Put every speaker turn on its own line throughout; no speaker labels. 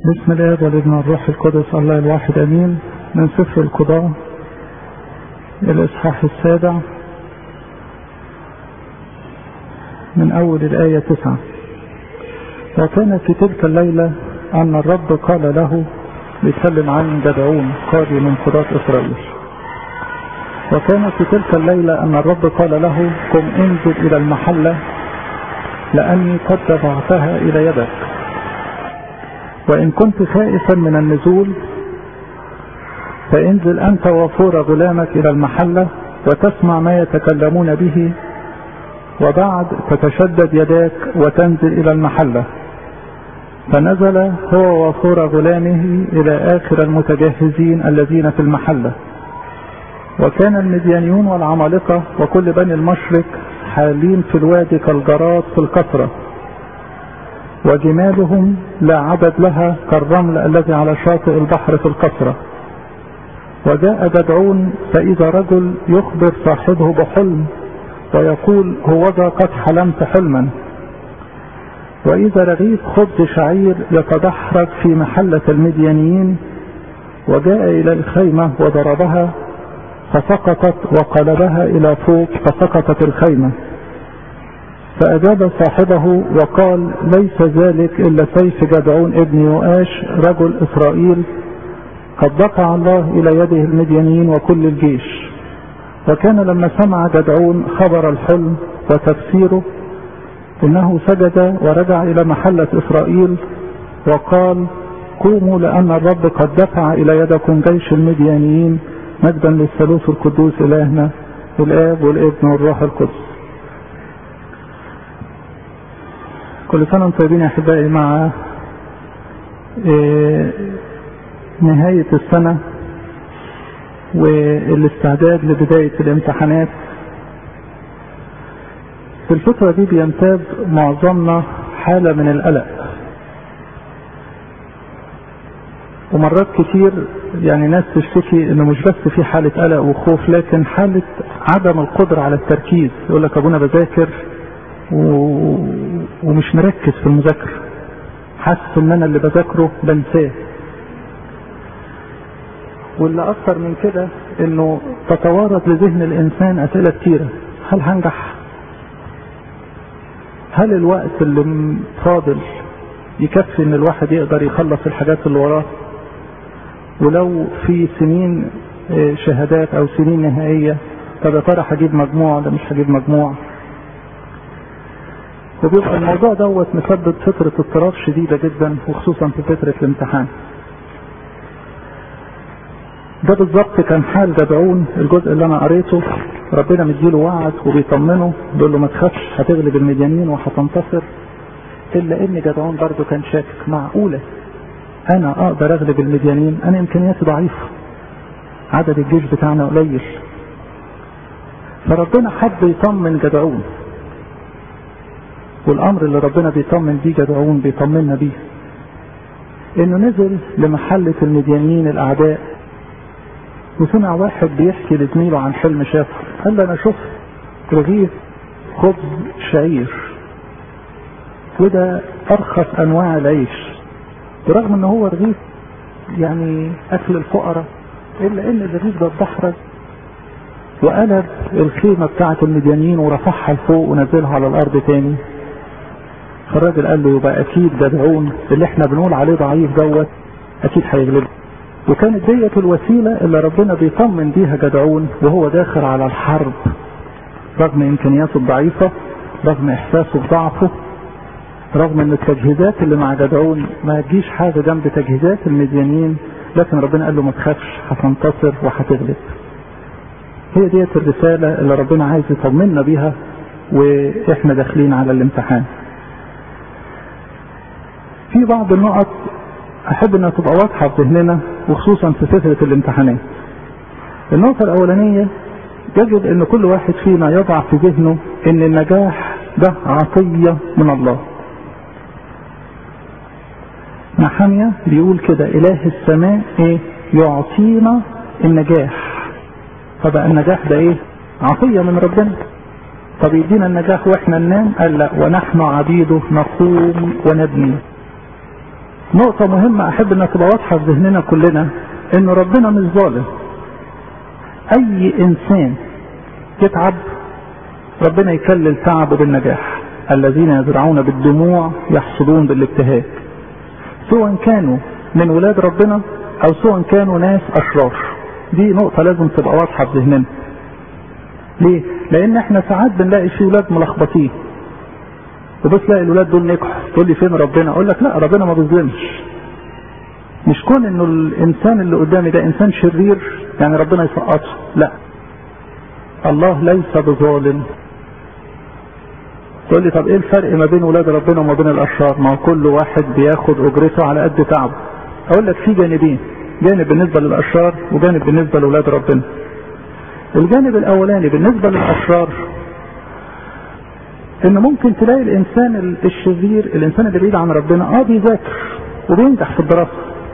بسم الله والابن والروح القدس الله الواحد امين من سفر القضاء الاصحاح السابع من اول الايه تسعه وكان في تلك الليله ان الرب قال له بيتكلم عن جدعون قاضي من قضاة اسرائيل وكان في تلك الليله ان الرب قال له قم انزل الى المحله لاني قد دفعتها الى يدك وإن كنت خائفا من النزول فانزل أنت وفور غلامك إلى المحلة وتسمع ما يتكلمون به وبعد تتشدد يداك وتنزل إلى المحلة فنزل هو وفور غلامه إلى آخر المتجهزين الذين في المحلة وكان المديانيون والعمالقة وكل بني المشرق حالين في الوادي كالجراد في الكثرة وجمالهم لا عدد لها كالرمل الذي على شاطئ البحر في القصرة وجاء جدعون فإذا رجل يخبر صاحبه بحلم ويقول هوذا قد حلمت حلما وإذا رغيف خبز شعير يتدحرج في محلة المديانيين وجاء إلى الخيمة وضربها فسقطت وقلبها إلى فوق فسقطت الخيمة فأجاب صاحبه وقال ليس ذلك إلا سيف جدعون ابن يؤاش رجل إسرائيل قد دفع الله إلى يده المديانين وكل الجيش وكان لما سمع جدعون خبر الحلم وتفسيره إنه سجد ورجع إلى محلة إسرائيل وقال قوموا لأن الرب قد دفع إلى يدكم جيش المديانيين مجدا للثالوث القدوس إلهنا الآب والابن والروح القدس كل سنة وانتم طيبين يا أحبائي مع إيه نهاية السنة والاستعداد لبداية الامتحانات في الفترة دي بيمتاز معظمنا حالة من القلق ومرات كتير يعني ناس تشتكي انه مش بس في حالة قلق وخوف لكن حالة عدم القدرة على التركيز يقول لك ابونا بذاكر و... ومش مركز في المذاكرة حاسس ان انا اللي بذاكره بنساه واللي اكثر من كده انه تتوارد لذهن الانسان اسئلة كتيرة هل هنجح هل الوقت اللي فاضل يكفي ان الواحد يقدر يخلص الحاجات اللي وراه ولو في سنين شهادات او سنين نهائية طب يا ترى هجيب مجموع ولا مش هجيب مجموع وبيبقى الموضوع دوت مسبب فترة اضطراب شديدة جدا وخصوصا في فترة الامتحان ده بالظبط كان حال جدعون الجزء اللي انا قريته ربنا مديله وعد وبيطمنه بيقول له ما تخافش هتغلب المديانين وهتنتصر الا ان جدعون برضه كان شاكك معقولة انا اقدر اغلب المديانين انا امكانياتي ضعيفة عدد الجيش بتاعنا قليل فربنا حب يطمن جدعون والامر اللي ربنا بيطمن بيه جدعون بيطمنا بيه انه نزل لمحلة المديانين الاعداء وسمع واحد بيحكي لزميله عن حلم شافه قال له انا شفت رغيف خبز شعير وده ارخص انواع العيش برغم ان هو رغيف يعني اكل الفقراء الا ان الرغيف ده اتدحرج وقلب الخيمة بتاعة المديانين ورفعها لفوق ونزلها على الارض تاني فالراجل قال له يبقى اكيد جدعون اللي احنا بنقول عليه ضعيف دوت اكيد هيغلبه وكانت ديت الوسيله اللي ربنا بيطمن بيها جدعون وهو داخل على الحرب رغم امكانياته الضعيفه رغم احساسه بضعفه رغم ان التجهيزات اللي مع جدعون ما تجيش حاجه جنب تجهيزات المديانين لكن ربنا قال له ما تخافش هتنتصر وهتغلب هي ديت الرساله اللي ربنا عايز يطمنا بيها واحنا داخلين على الامتحان في بعض النقط احب انها تبقى واضحه في ذهننا وخصوصا في فتره الامتحانات. النقطه الاولانيه يجب ان كل واحد فينا يضع في ذهنه ان النجاح ده عطيه من الله. نحمية بيقول كده اله السماء ايه؟ يعطينا النجاح. فبقى النجاح ده ايه؟ عطيه من ربنا. طب يدينا النجاح واحنا ننام؟ قال لا ونحن عبيده نقوم ونبني. نقطة مهمة أحب إنها تبقى واضحة في ذهننا كلنا إن ربنا مش ظالم. أي إنسان يتعب ربنا يكلل تعبه بالنجاح. الذين يزرعون بالدموع يحصدون بالابتهاج. سواء كانوا من ولاد ربنا أو سواء كانوا ناس أشرار. دي نقطة لازم تبقى واضحة في ذهننا. ليه؟ لأن احنا ساعات بنلاقي في ولاد ملخبطين. وبس تلاقي الولاد دول نجحوا تقول لي فين ربنا اقول لك لا ربنا ما بيظلمش مش كون انه الانسان اللي قدامي ده انسان شرير يعني ربنا يسقطه لا الله ليس بظالم تقول لي طب ايه الفرق ما بين ولاد ربنا وما بين الاشرار ما هو كل واحد بياخد اجرته على قد تعبه اقول لك في جانبين جانب بالنسبه للاشرار وجانب بالنسبه لاولاد ربنا الجانب الاولاني بالنسبه للاشرار ان ممكن تلاقي الانسان الشرير الانسان اللي بعيد عن ربنا اه بيذاكر وبينجح في الدراسه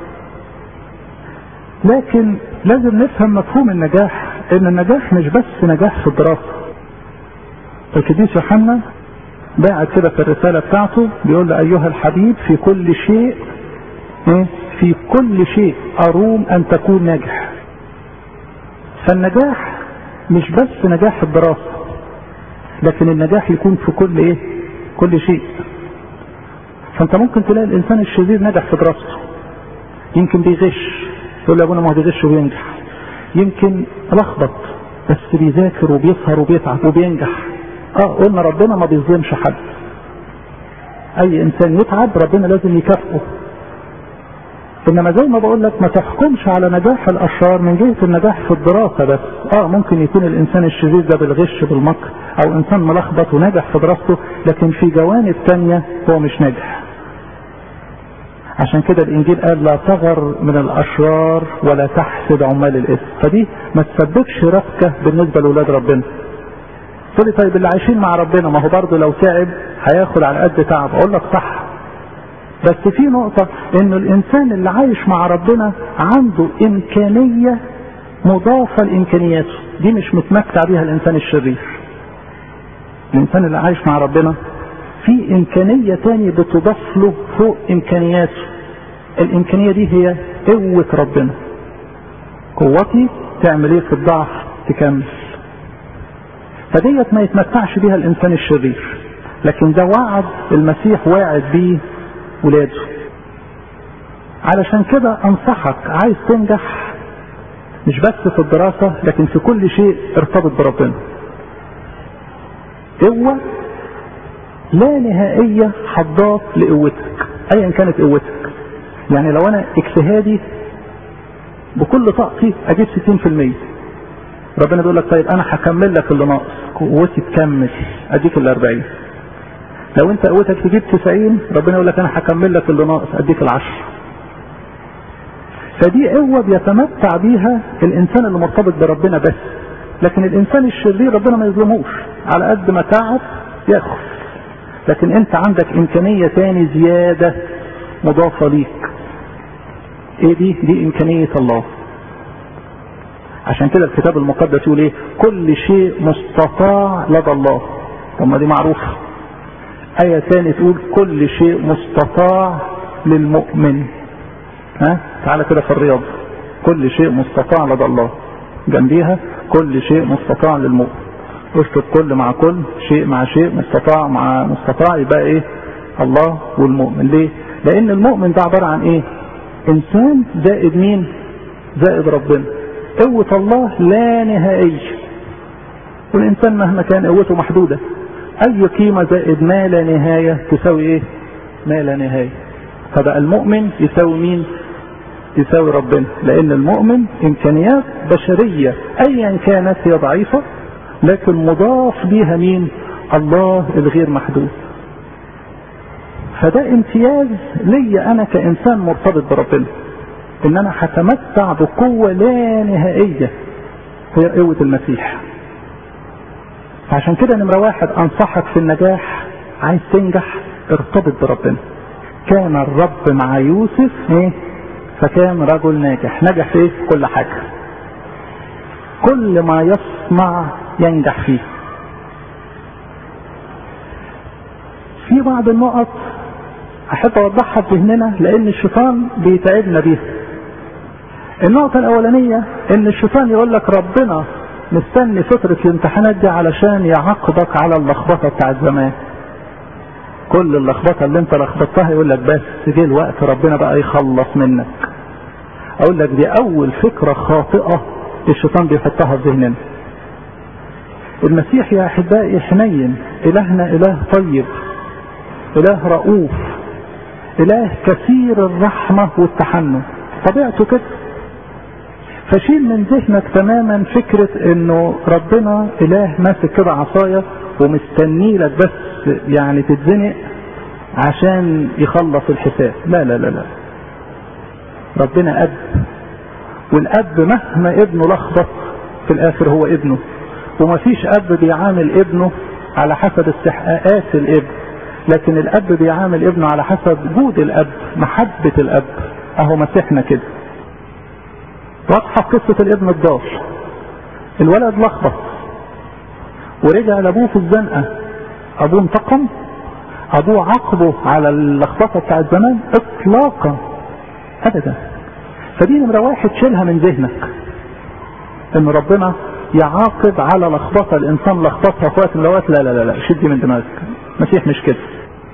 لكن لازم نفهم مفهوم النجاح ان النجاح مش بس نجاح في الدراسه القديس يوحنا باعت كده في الرساله بتاعته بيقول له ايها الحبيب في كل شيء ايه في كل شيء اروم ان تكون ناجح فالنجاح مش بس نجاح الدراسه لكن النجاح يكون في كل ايه كل شيء فانت ممكن تلاقي الانسان الشرير نجح في دراسته يمكن بيغش يقول لي ابونا ما هو بيغش وبينجح يمكن لخبط بس بيذاكر وبيسهر وبيتعب وبينجح اه قلنا ربنا ما بيظلمش حد اي انسان يتعب ربنا لازم يكافئه انما زي ما بقول لك ما تحكمش على نجاح الاشرار من جهه النجاح في الدراسه بس اه ممكن يكون الانسان الشرير ده بالغش بالمكر او انسان ملخبط وناجح في دراسته لكن في جوانب تانية هو مش ناجح عشان كده الانجيل قال لا تغر من الاشرار ولا تحسد عمال الاثم فدي ما تسببش ربكه بالنسبه لاولاد ربنا تقول لي طيب اللي عايشين مع ربنا ما هو برضه لو تعب هياخد على قد تعب اقول لك صح بس في نقطة انه الانسان اللي عايش مع ربنا عنده امكانية مضافة لامكانياته دي مش متمتع بيها الانسان الشرير الانسان اللي عايش مع ربنا في امكانية تاني بتضاف له فوق امكانياته الامكانية دي هي قوة ربنا قوتي تعمل ايه في الضعف تكمل فديت ما يتمتعش بيها الانسان الشرير لكن ده وعد المسيح واعد بيه ولاده علشان كده انصحك عايز تنجح مش بس في الدراسة لكن في كل شيء ارتبط بربنا قوة لا نهائية حضات لقوتك ايا كانت قوتك يعني لو انا اجتهادي بكل طاقتي اجيب 60% ربنا بيقول لك طيب انا هكمل لك اللي ناقص قوتي تكمل اديك ال 40 لو انت قوتك تجيب 90 ربنا يقول لك انا هكمل لك اللي ناقص اديك العشر فدي قوه بيتمتع بيها الانسان اللي مرتبط بربنا بس لكن الانسان الشرير ربنا ما يظلموش على قد ما تعب ياخد لكن انت عندك امكانيه تاني زياده مضافه ليك ايه دي دي امكانيه الله عشان كده الكتاب المقدس يقول ايه كل شيء مستطاع لدى الله طب ما دي معروفه آية ثانية تقول كل شيء مستطاع للمؤمن ها تعالى كده في الرياض كل شيء مستطاع لدى الله جنبيها كل شيء مستطاع للمؤمن اشتت كل مع كل شيء مع شيء مستطاع مع مستطاع يبقى ايه الله والمؤمن ليه لان المؤمن ده عبارة عن ايه انسان زائد مين زائد ربنا قوة الله لا نهائية والانسان مهما كان قوته محدودة اي قيمة زائد ما لا نهاية تساوي ايه ما لا نهاية فبقى المؤمن يساوي مين يساوي ربنا لان المؤمن امكانيات بشرية ايا كانت هي ضعيفة لكن مضاف ليها مين الله الغير محدود فده امتياز ليا انا كانسان مرتبط بربنا ان انا هتمتع بقوة لا نهائية هي قوة المسيح عشان كده نمرة واحد انصحك في النجاح عايز تنجح ارتبط بربنا كان الرب مع يوسف ايه فكان رجل ناجح نجح في ايه كل حاجة كل ما يصنع ينجح فيه في بعض النقط احب اوضحها في ذهننا لان الشيطان بيتعبنا بيها النقطة الاولانية ان الشيطان يقول لك ربنا مستني فترة الامتحانات دي علشان يعاقبك على اللخبطة بتاعت زمان كل اللخبطة اللي انت لخبطتها يقول لك بس جه الوقت ربنا بقى يخلص منك اقول لك دي اول فكرة خاطئة الشيطان بيحطها في ذهننا المسيح يا احبائي حنين الهنا اله طيب اله رؤوف اله كثير الرحمة والتحنن طبيعته كده فشيل من ذهنك تماما فكرة انه ربنا اله ماسك كده عصاية ومستني لك بس يعني تتزنق عشان يخلص الحساب لا لا لا لا ربنا اب والاب مهما ابنه لخبط في الاخر هو ابنه ومفيش اب بيعامل ابنه على حسب استحقاقات الابن لكن الاب بيعامل ابنه على حسب جود الاب محبة الاب اهو مسيحنا كده واضحة قصة الابن الضال الولد لخبط ورجع لابوه في الزنقة ابوه انتقم ابوه عاقبه على اللخبطة بتاعت زمان اطلاقا ابدا فدي نمرة واحد شيلها من ذهنك ان ربنا يعاقب على لخبطة الانسان لخبطها في وقت من الاوقات لا لا لا لا شدي من دماغك المسيح مش كده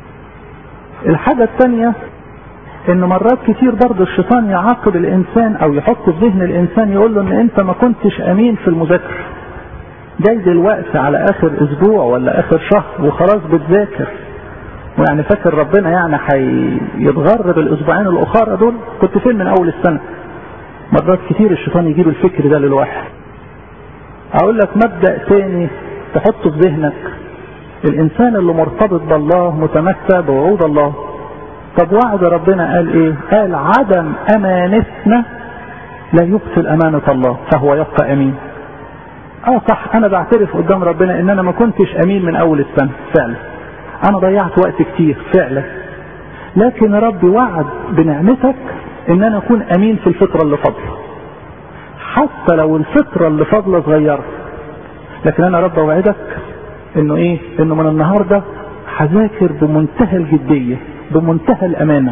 الحاجة الثانية ان مرات كتير برضه الشيطان يعاقب الانسان او يحط في ذهن الانسان يقول له ان انت ما كنتش امين في المذاكره جاي دلوقتي على اخر اسبوع ولا اخر شهر وخلاص بتذاكر ويعني فاكر ربنا يعني هيتغر بالاسبوعين الاخرى دول كنت فين من اول السنه مرات كتير الشيطان يجيب الفكر ده للواحد اقول لك مبدا تاني تحطه في ذهنك الانسان اللي مرتبط بالله متمتع بوعود الله طب وعد ربنا قال ايه قال عدم امانتنا لا يبطل امانة الله فهو يبقى امين اه صح انا بعترف قدام ربنا ان انا ما كنتش امين من اول السنة فعلا انا ضيعت وقت كتير فعلا لكن ربي وعد بنعمتك ان انا اكون امين في الفترة اللي فاضلة حتى لو الفترة اللي فاضلة صغيرة لكن انا رب اوعدك انه ايه انه من النهاردة هذاكر بمنتهى الجدية بمنتهى الامانة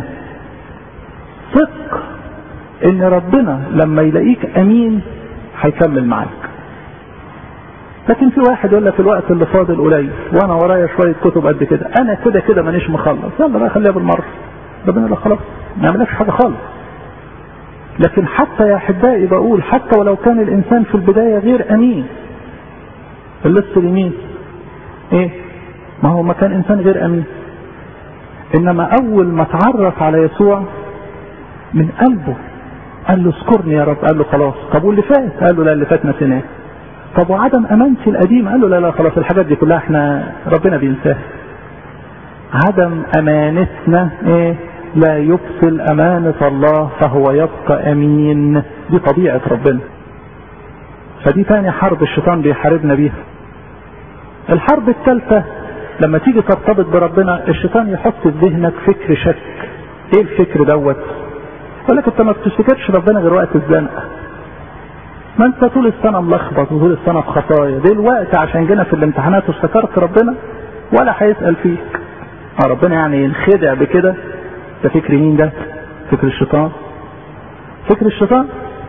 ثق ان ربنا لما يلاقيك امين هيكمل معاك لكن في واحد يقول لك الوقت اللي فاضل قليل وانا ورايا شويه كتب قد كده انا كده كده مانيش مخلص يلا بقى خليها بالمره ربنا يقول خلاص ما يعملكش حاجه خالص لكن حتى يا احبائي بقول حتى ولو كان الانسان في البدايه غير امين اللص اليمين ايه ما هو ما كان انسان غير امين انما اول ما تعرف على يسوع من قلبه قال له اذكرني يا رب قال له خلاص طب واللي فات قال له لا اللي فات نسيناه طب وعدم امانتي القديم قال له لا لا خلاص الحاجات دي كلها احنا ربنا بينساها عدم امانتنا ايه لا يبطل امانة الله فهو يبقى امين دي طبيعة ربنا فدي تاني حرب الشيطان بيحاربنا بيها الحرب الثالثة لما تيجي ترتبط بربنا الشيطان يحط في ذهنك فكر شك ايه الفكر دوت يقول لك انت ما بتفتكرش ربنا غير وقت الزنقه ما انت طول السنه ملخبط وطول السنه في خطايا دلوقتي عشان جينا في الامتحانات وافتكرت ربنا ولا هيسال فيك اه ربنا يعني ينخدع بكده ده فكر مين ده فكر الشيطان فكر الشيطان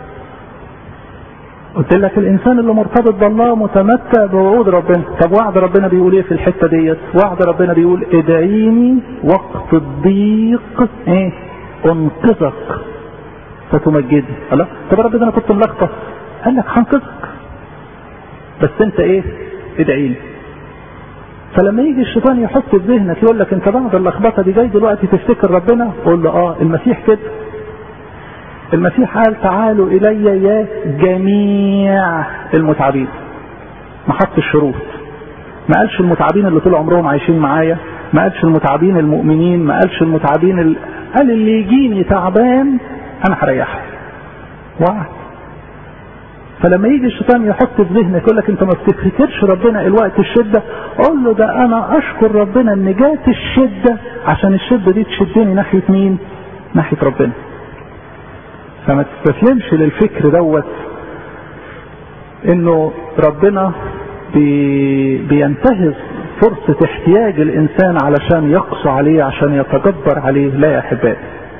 قلت لك الانسان اللي مرتبط بالله متمتع بوعود ربنا طب وعد ربنا بيقول ايه في الحته ديت وعد ربنا بيقول ادعيني وقت الضيق ايه انقذك فتمجدني الله طب رب انا كنت ملخبط قال لك هنقذك بس انت ايه ادعيني فلما يجي الشيطان يحط في ذهنك يقول لك انت بعد اللخبطه دي جاي دلوقتي تفتكر ربنا قول له اه المسيح كده المسيح قال تعالوا الي يا جميع المتعبين ما حطش شروط ما قالش المتعبين اللي طول عمرهم عايشين معايا ما قالش المتعبين المؤمنين ما قالش المتعبين ال... قال اللي يجيني تعبان انا هريحه وعد فلما يجي الشيطان يحط في ذهنك يقول لك انت ما بتفتكرش ربنا الوقت الشده قول له ده انا اشكر ربنا ان جات الشده عشان الشده دي تشدني ناحيه مين؟ ناحيه ربنا. فما تستسلمش للفكر دوت انه ربنا بي بينتهز فرصة احتياج الانسان علشان يقسو عليه عشان يتجبر عليه لا يا احبائي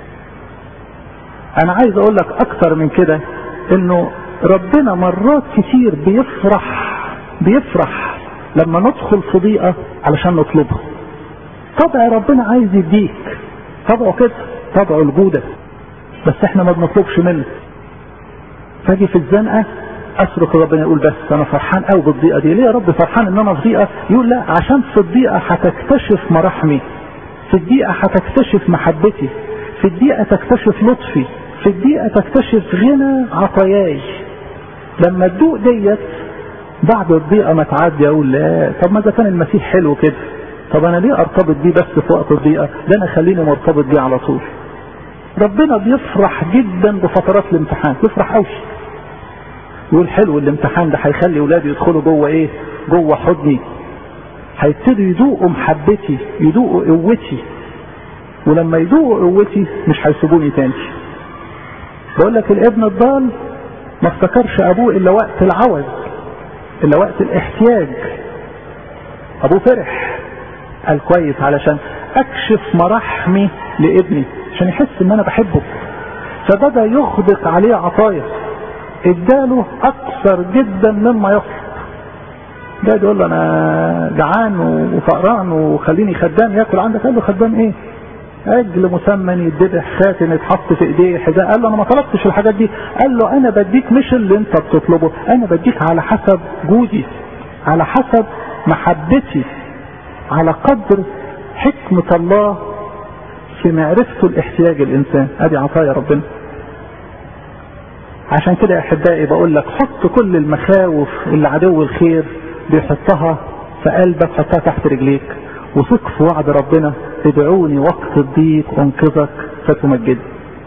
انا عايز اقول لك اكتر من كده انه ربنا مرات كتير بيفرح بيفرح لما ندخل في ضيقة علشان نطلبها طبع ربنا عايز يديك طبعه كده طبعه الجودة بس احنا ما بنطلبش منه فاجي في الزنقة اصرخ ربنا يقول بس انا فرحان قوي بالضيقة دي ليه يا رب فرحان ان انا في ضيقة يقول لا عشان في الضيقة هتكتشف مراحمي في الضيقة هتكتشف محبتي في الضيقة تكتشف لطفي في الضيقة تكتشف غنى عطاياي لما تدوق ديت بعد الضيقة ما تعدي اقول لا طب ما اذا كان المسيح حلو كده طب انا ليه ارتبط بيه بس في وقت الضيقة ده انا خليني مرتبط بيه على طول ربنا بيفرح جدا بفترات الامتحان بيفرح قوي يقول حلو الامتحان ده هيخلي ولادي يدخلوا جوه ايه جوه حضني هيبتدوا يذوقوا محبتي يذوقوا قوتي ولما يذوقوا قوتي مش هيسيبوني تاني بقول لك الابن الضال ما افتكرش ابوه الا وقت العوز الا وقت الاحتياج ابوه فرح قال كويس علشان اكشف مراحمي لابني عشان يحس ان انا بحبه فبدا يغدق عليه عطايا اداله اكثر جدا مما يطلب ده يقول له انا جعان وفقران وخليني خدام ياكل عندك قال له خدام ايه عجل مسمن يتذبح خاتم يتحط في ايديه حذاء قال له انا ما طلبتش الحاجات دي قال له انا بديك مش اللي انت بتطلبه انا بديك على حسب جودي على حسب محبتي على قدر حكمة الله في معرفته الاحتياج الانسان ادي عطايا ربنا عشان كده يا احبائي بقول لك حط كل المخاوف اللي عدو الخير بيحطها في قلبك حطها تحت رجليك وثق في وعد ربنا ادعوني وقت الضيق انقذك فتمجد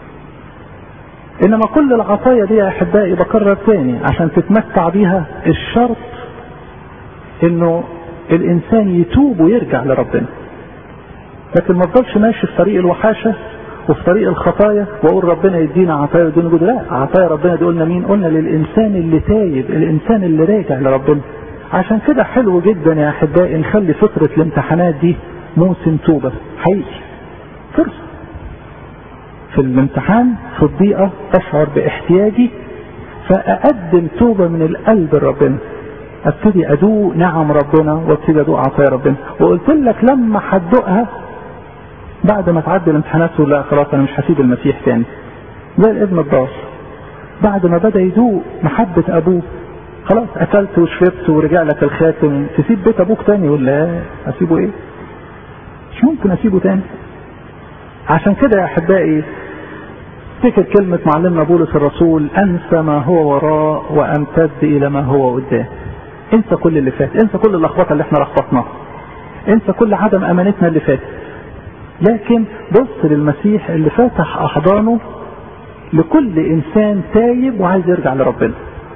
انما كل العطايا دي يا احبائي بكرر تاني عشان تتمتع بيها الشرط انه الانسان يتوب ويرجع لربنا لكن ما تفضلش ماشي في طريق الوحاشه وفي طريق الخطايا واقول ربنا يدينا عطايا ويدينا جود لا عطايا ربنا دي قلنا مين قلنا للانسان اللي تايب الانسان اللي راجع لربنا عشان كده حلو جدا يا احبائي نخلي فتره الامتحانات دي موسم توبه حقيقي فرصه في الامتحان في الضيقه اشعر باحتياجي فاقدم توبه من القلب لربنا ابتدي ادوق نعم ربنا وابتدي ادوق عطايا ربنا وقلت لك لما هتدوقها بعد ما تعدي الامتحانات تقول لا خلاص انا مش هسيب المسيح تاني زي الابن الضال بعد ما بدا يذوق محبه ابوه خلاص اكلت وشربت ورجع لك الخاتم تسيب بيت ابوك تاني يقول لا اسيبه ايه مش ممكن اسيبه تاني عشان كده يا احبائي افتكر كلمة معلمنا بولس الرسول انسى ما هو وراء وامتد الى ما هو قدام انسى كل اللي فات انسى كل اللخبطه اللي احنا لخبطناها انسى كل عدم امانتنا اللي فاتت لكن بص للمسيح اللي فاتح احضانه لكل انسان تايب وعايز يرجع لربنا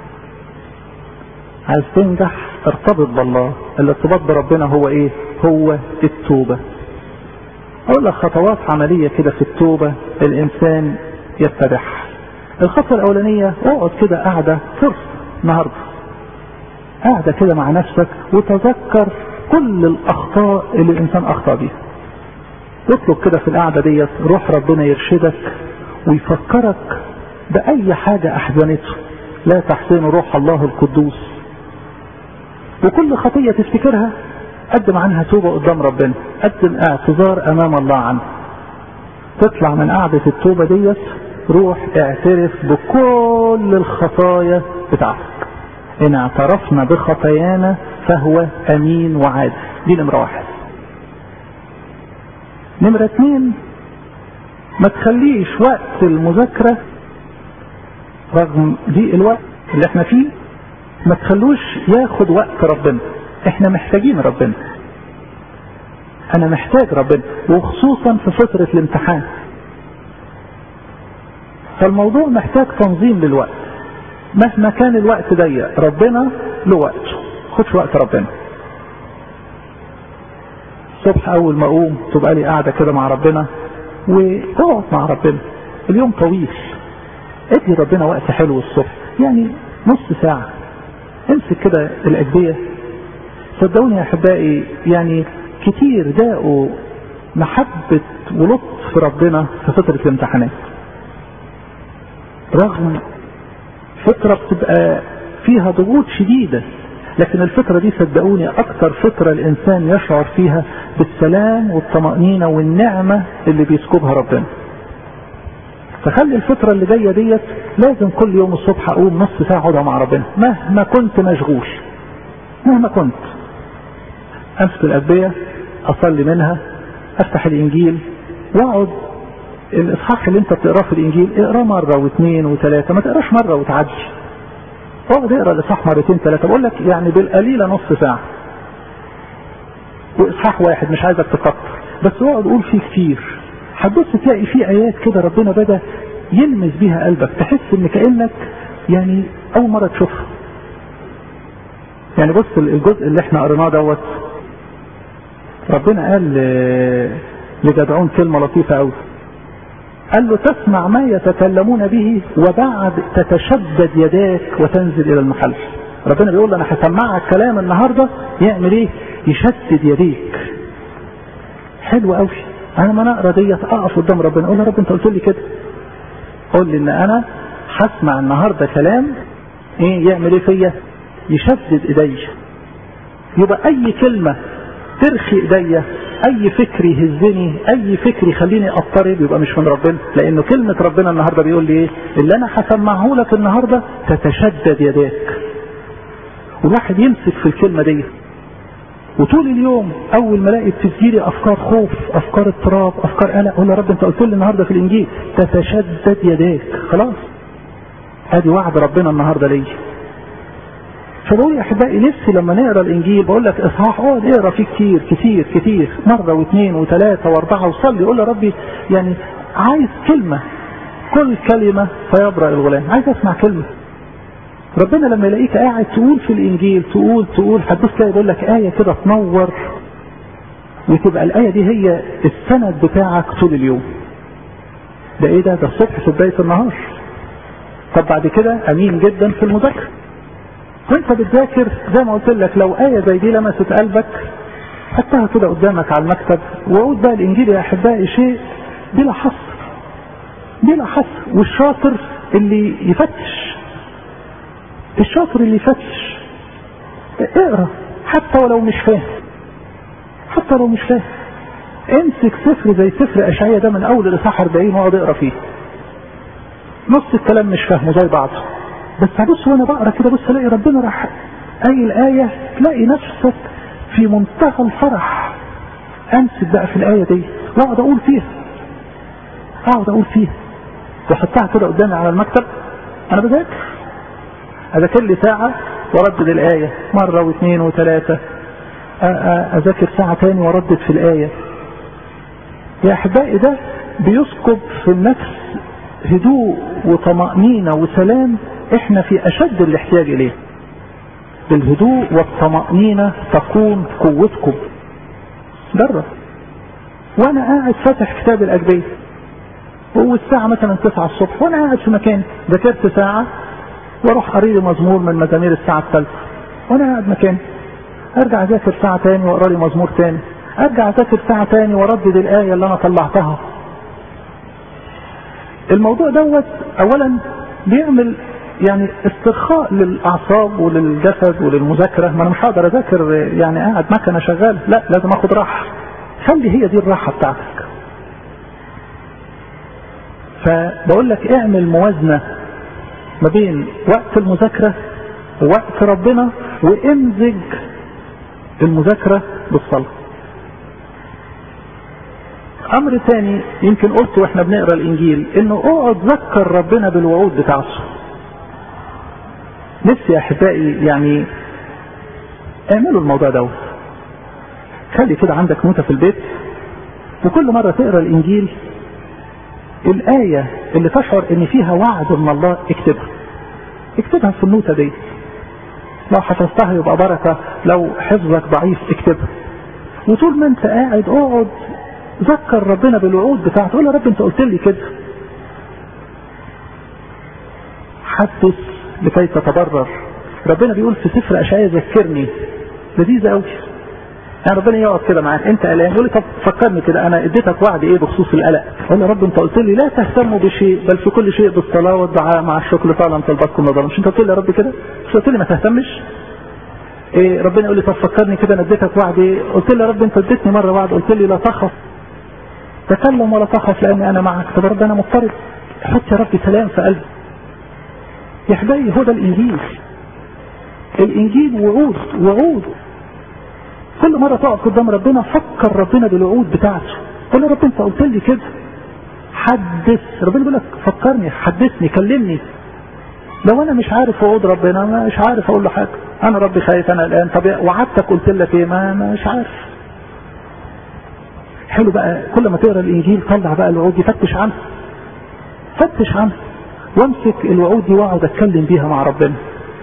عايز تنجح ارتبط بالله الارتباط بربنا هو ايه هو التوبة اقول لك خطوات عملية كده في التوبة الانسان يتبعها الخطوة الاولانية اقعد كده قاعدة فرصة النهاردة قاعدة كده مع نفسك وتذكر كل الاخطاء اللي الانسان اخطأ بيها اطلب كده في القعدة ديت روح ربنا يرشدك ويفكرك بأي حاجة أحزنته لا تحزن روح الله القدوس وكل خطية تفتكرها قدم عنها توبة قدام ربنا قدم اعتذار أمام الله عنه تطلع من قعدة التوبة ديت روح اعترف بكل الخطايا بتاعتك إن اعترفنا بخطايانا فهو أمين وعادل دي نمرة واحد نمرة اتنين ما تخليش وقت المذاكرة رغم ضيق الوقت اللي احنا فيه ما تخلوش ياخد وقت ربنا احنا محتاجين ربنا انا محتاج ربنا وخصوصا في فترة الامتحان فالموضوع محتاج تنظيم للوقت مهما كان الوقت ضيق ربنا له وقته خدش وقت ربنا الصبح اول ما اقوم تبقى لي قاعده كده مع ربنا واقعد مع ربنا اليوم طويل ادي ربنا وقت حلو الصبح يعني نص ساعه امسك كده الاجبيه صدقوني يا احبائي يعني كتير داقوا محبة ولطف ربنا في فترة الامتحانات رغم فترة بتبقى فيها ضغوط شديدة لكن الفترة دي صدقوني أكتر فترة الإنسان يشعر فيها بالسلام والطمأنينة والنعمة اللي بيسكبها ربنا فخلي الفترة اللي جاية ديت لازم كل يوم الصبح أقوم نص ساعة أقعدها مع ربنا مهما كنت مشغول مهما كنت أمسك الأدبية أصلي منها أفتح الإنجيل وأقعد الإصحاح اللي أنت بتقراه في الإنجيل اقراه مرة واثنين وثلاثة ما تقراش مرة وتعدي اقعد اقرا الإصحاح مرتين ثلاثة بقول لك يعني بالقليلة نص ساعة وإصحاح واحد مش عايزك تكتر بس اقعد قول فيه كتير هتبص تلاقي فيه آيات كده ربنا بدأ يلمس بيها قلبك تحس إن كأنك يعني أول مرة تشوفها يعني بص الجزء اللي احنا قريناه دوت ربنا قال لجدعون كلمة لطيفة قوي قال له تسمع ما يتكلمون به وبعد تتشدد يداك وتنزل الى المحل ربنا بيقول له انا هسمعك كلام النهارده يعمل ايه يشدد يديك حلو قوي انا ما نقرا ديت اقف قدام ربنا اقول يا رب انت قلت لي كده قول لي ان انا هسمع النهارده كلام ايه يعمل ايه فيا يشدد ايديا يبقى اي كلمه ترخي ايديا اي فكر يهزني اي فكر يخليني اضطرب يبقى مش من ربنا لانه كلمة ربنا النهاردة بيقول لي ايه اللي انا هسمعه لك النهاردة تتشدد يداك والواحد يمسك في الكلمة دي وطول اليوم اول ما الاقي بتجيلي افكار خوف افكار اضطراب افكار قلق اقول يا رب انت قلت لي النهارده في الانجيل تتشدد يداك خلاص ادي وعد ربنا النهارده ليا فبقول يا احبائي نفسي لما نقرا الانجيل بقول لك اصحاح اقعد اقرا فيه كتير كتير كتير مره واثنين وثلاثه واربعه وصلي قول يا ربي يعني عايز كلمه كل كلمه فيبرأ الغلام عايز اسمع كلمه ربنا لما يلاقيك قاعد تقول في الانجيل تقول تقول هتبص تلاقي يقول لك ايه كده تنور وتبقى الايه دي هي السند بتاعك طول اليوم ده ايه ده ده الصبح في بدايه النهار طب بعد كده امين جدا في المذاكره وانت بتذاكر زي ما قلت لك لو آية زي دي لمست قلبك حطها كده قدامك على المكتب وقول بقى الإنجيل يا أحبائي شيء بلا حصر بلا حصر والشاطر اللي يفتش الشاطر اللي يفتش اقرا حتى ولو مش فاهم حتى لو مش فاهم امسك سفر زي سفر أشعية ده من أول الإصحاح 40 واقعد اقرا فيه نص الكلام مش فاهمه زي بعضه بس هبص وانا بقرا كده بص الاقي ربنا راح اي الايه تلاقي نفسك في منتهى الفرح امسك بقى في الايه دي واقعد اقول فيها اقعد اقول فيها واحطها كده قدامي على المكتب انا بذاكر اذاكر لي ساعه واردد الايه مره واثنين وثلاثه اذاكر ساعه تاني واردد في الايه يا احبائي ده بيسكب في النفس هدوء وطمأنينة وسلام احنا في اشد الاحتياج اليه بالهدوء والطمأنينة تكون قوتكم جرب وانا قاعد فاتح كتاب الاجبية والساعة مثلا 9 الصبح وانا قاعد في مكان ذاكرت ساعة واروح قاري لي مزمور من مزامير الساعة الثالثة وانا قاعد مكان ارجع اذاكر ساعة تاني واقرا لي مزمور تاني ارجع اذاكر ساعة تاني واردد الآية اللي انا طلعتها الموضوع دوت اولا بيعمل يعني استرخاء للاعصاب وللجسد وللمذاكره ما انا مش هقدر اذاكر يعني قاعد مكنه شغال لا لازم اخد راحه خلي هي دي الراحه بتاعتك فبقول لك اعمل موازنه ما بين وقت المذاكره ووقت ربنا وامزج المذاكره بالصلاه امر ثاني يمكن قلت واحنا بنقرا الانجيل انه اقعد ذكر ربنا بالوعود بتاعته نفسي يا احبائي يعني اعملوا الموضوع دوت خلي كده عندك نوتة في البيت وكل مرة تقرا الانجيل الآية اللي تشعر ان فيها وعد من الله اكتبها اكتبها في النوتة دي لو حفظتها يبقى بركة لو حفظك ضعيف اكتبها وطول ما انت قاعد اقعد ذكر ربنا بالوعود بتاعته قول يا رب انت قلت لي كده حدث لكي تتبرر ربنا بيقول في سفر اشعياء ذكرني لذيذه قوي يعني ربنا يقعد كده معاك انت قلقان يقول لي طب فكرني كده انا اديتك وعد ايه بخصوص القلق اقول له رب انت قلت لي لا تهتموا بشيء بل في كل شيء بالصلاه والدعاء مع الشكر طالما طلباتكم نظرا مش انت قلت لي يا رب كده مش قلت لي ما تهتمش إيه ربنا يقول لي طب فكرني كده انا اديتك وعد ايه قلت لي يا رب انت اديتني مره وعد قلت لي لا تخف تكلم ولا تخف لاني انا معك طب رب انا مضطرب حط يا رب سلام في قلبي يا حبايبي هو ده الانجيل الانجيل وعود وعود كل مرة تقف قدام ربنا فكر ربنا بالوعود بتاعته قول له رب انت قلت لي كده حدث ربنا بيقول لك فكرني حدثني كلمني لو انا مش عارف وعود ربنا مش عارف اقول له حاجه انا ربي خايف انا الان طب وعدتك قلت لك ايه ما مش عارف حلو بقى كل ما تقرا الانجيل طلع بقى الوعود دي فتش عنها فتش عنها وامسك الوعود دي واقعد اتكلم بيها مع ربنا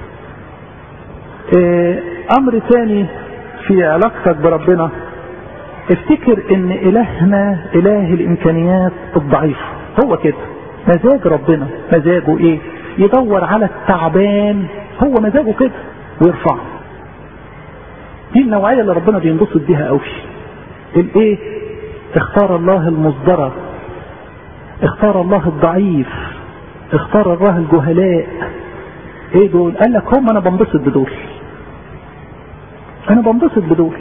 إيه امر ثاني في علاقتك بربنا افتكر ان الهنا اله الامكانيات الضعيفة هو كده مزاج ربنا مزاجه ايه يدور على التعبان هو مزاجه كده ويرفعه دي النوعية اللي ربنا بينبسط بيها قوي الايه اختار الله المصدرة اختار الله الضعيف اختار الله الجهلاء ايه دول قال لك هم انا بنبسط بدول انا بنبسط بدول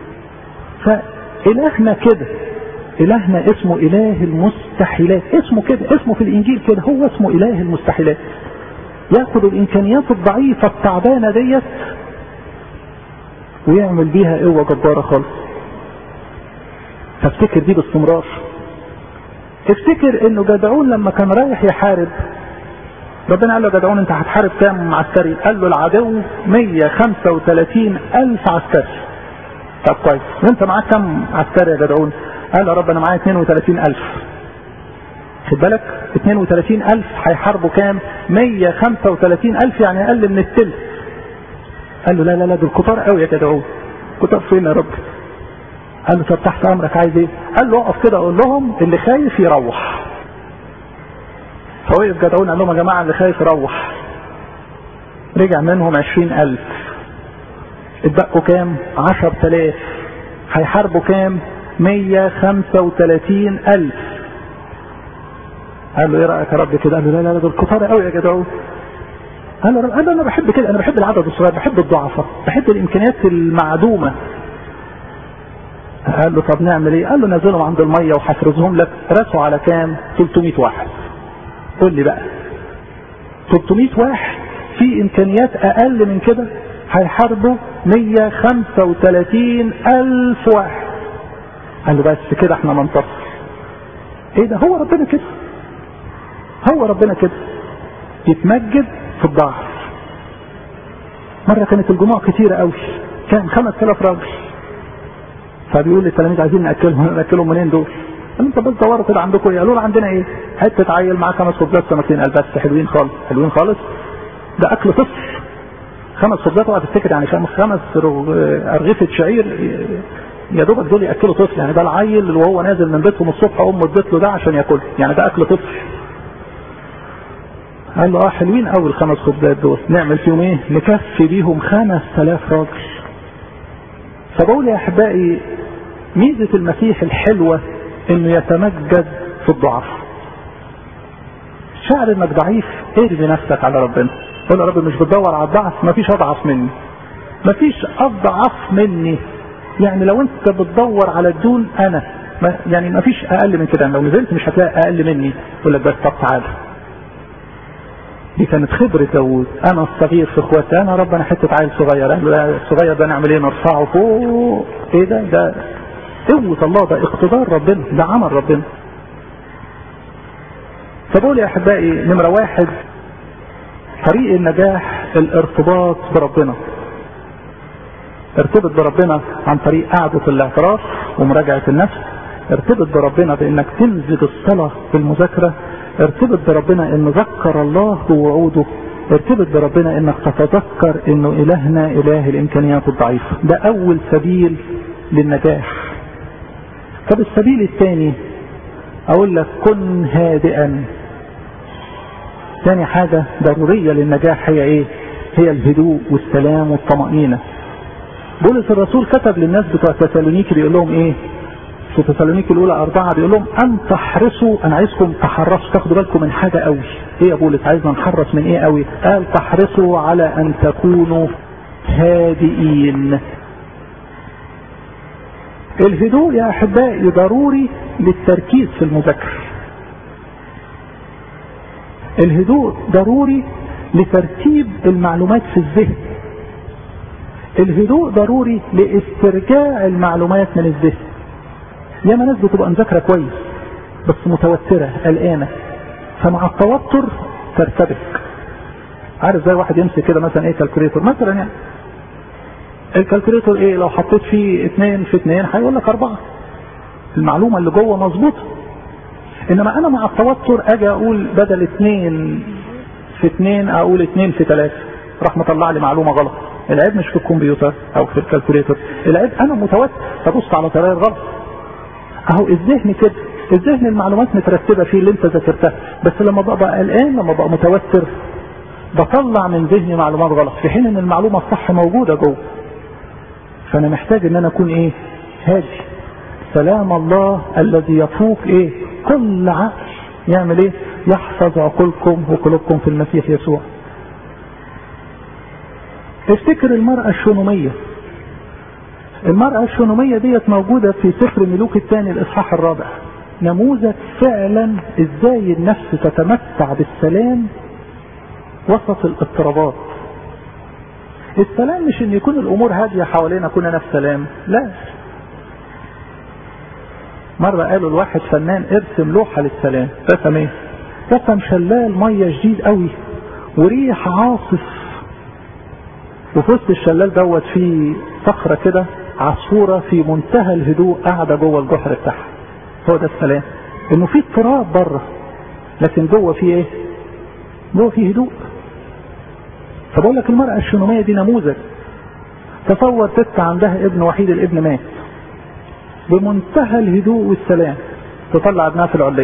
فالهنا كده الهنا اسمه اله المستحيلات اسمه كده اسمه في الانجيل كده هو اسمه اله المستحيلات ياخد الامكانيات الضعيفه التعبانه ديت ويعمل بيها قوه جباره خالص فافتكر دي باستمرار افتكر انه جدعون لما كان رايح يحارب ربنا قال له جدعون انت هتحارب كام عسكري قال له العدو 135 الف عسكري طب كويس وانت معاك كام عسكري يا جدعون قال يا رب انا معايا 32 الف خد بالك 32 الف هيحاربوا كام 135 الف يعني اقل من الثلث قال له لا لا لا دول كتار قوي يا جدعون كتار فين يا رب قال له طب تحت امرك عايز ايه قال له اقف كده اقول لهم اللي خايف يروح فوقف جدعون قال لهم يا جماعة اللي خايف يروح رجع منهم عشرين ألف اتبقوا كام عشر تلاف هيحاربوا كام مية خمسة وتلاتين ألف قال له ايه رأيك يا رب كده قال له لا لا لا دول كتار قوي يا جدعون قال له قال له انا بحب كده انا بحب العدد الصغير بحب الضعفاء بحب الامكانيات المعدومه قال له طب نعمل ايه قال له نزلهم عند الميه وهفرزهم لك رسوا على كام 300 واحد قول لي بقى 300 واحد في امكانيات اقل من كده هيحاربوا 135 الف واحد قال له بس كده احنا ننتصر ايه ده هو ربنا كده هو ربنا كده يتمجد في الضعف مرة كانت الجموع كتيرة قوي كان 5000 راجل فبيقول للتلاميذ عايزين ناكلهم ناكلهم منين دول؟ قال انت بس دوروا كده عندكم ايه؟ قالوا له عندنا ايه؟ حته عيل معاه خمس خبزات سمكتين قال بس حلوين خالص حلوين خالص ده اكل طفل خمس خبزات اوعى تفتكر يعني خمس خمس ارغفه شعير يا دوبك دول ياكلوا طفل يعني ده العيل اللي وهو نازل من بيتهم الصبح امه ادت له ده عشان ياكله يعني ده اكل طفل قال له اه حلوين قوي الخمس خبزات دول نعمل فيهم ايه؟ نكفي بيهم 5000 راجل فبقول يا احبائي ميزه المسيح الحلوه انه يتمجد في الضعف شعر انك ضعيف ارمي نفسك على ربنا قول يا رب مش بتدور على الضعف مفيش اضعف مني مفيش اضعف مني يعني لو انت بتدور على الدون انا ما يعني مفيش اقل من كده لو نزلت مش هتلاقي اقل مني يقول لك بس طب تعالى دي كانت خبرة داوود انا الصغير في اخواتي انا رب انا حتة عيل صغير قال له الصغير ده نعمل ايه نرفعه فوق ايه ده ده قوة الله ده اقتدار ربنا ده عمل ربنا فبقول يا احبائي نمرة واحد طريق النجاح الارتباط بربنا ارتبط بربنا عن طريق قعدة الاعتراف ومراجعة النفس ارتبط بربنا بانك تمزج الصلاة بالمذاكرة ارتبط بربنا ان ذكر الله بوعوده ارتبط بربنا انك تتذكر انه الهنا اله الامكانيات الضعيفة ده اول سبيل للنجاح طب السبيل الثاني اقول لك كن هادئا ثاني حاجة ضرورية للنجاح هي ايه هي الهدوء والسلام والطمأنينة بولس الرسول كتب للناس بتوع تسالونيكي بيقول لهم ايه في تسالونيكي الاولى اربعه بيقول لهم ان تحرصوا انا عايزكم تحرصوا تاخدوا بالكم من حاجه قوي ايه يا بولس عايزنا نحرص من ايه قوي قال تحرصوا على ان تكونوا هادئين الهدوء يا احبائي ضروري للتركيز في المذاكره الهدوء ضروري لترتيب المعلومات في الذهن الهدوء ضروري لاسترجاع المعلومات من الذهن ياما ناس بتبقى مذاكره كويس بس متوتره قلقانه فمع التوتر ترتبك عارف زي واحد يمسك كده مثلا ايه كالكوليتور مثلا يعني الكالكوليتور ايه لو حطيت فيه اتنين في اتنين هيقول لك اربعه المعلومه اللي جوه مظبوطه انما انا مع التوتر اجي اقول بدل اتنين في اتنين اقول اتنين في تلاته راح مطلع لي معلومه غلط العيب مش في الكمبيوتر او في الكالكوليتر العيب انا متوتر فبص على طريقه غلط اهو الذهن كده الذهن المعلومات مترتبه فيه اللي انت ذاكرتها بس لما ببقى قلقان لما ببقى متوتر بطلع من ذهني معلومات غلط في حين ان المعلومه الصح موجوده جوه فانا محتاج ان انا اكون ايه هادي سلام الله الذي يفوق ايه كل عقل يعمل ايه يحفظ عقولكم وقلوبكم في المسيح يسوع افتكر المرأة الشونومية المرأة الشونومية ديت موجودة في سفر ملوك الثاني الإصحاح الرابع نموذج فعلا ازاي النفس تتمتع بالسلام وسط الاضطرابات السلام مش ان يكون الامور هادية حوالينا كنا في سلام لا مرة قالوا الواحد فنان ارسم لوحة للسلام رسم ايه رسم شلال مية جديد قوي وريح عاصف وفي وسط الشلال دوت في صخرة كده عصفورة في منتهى الهدوء قاعدة جوه الجحر بتاعها هو ده السلام انه في اضطراب بره لكن جوه في ايه جوه في هدوء فبقول لك المرأة الشنومية دي نموذج تصور ست عندها ابن وحيد الابن مات بمنتهى الهدوء والسلام تطلع ابنها في العلية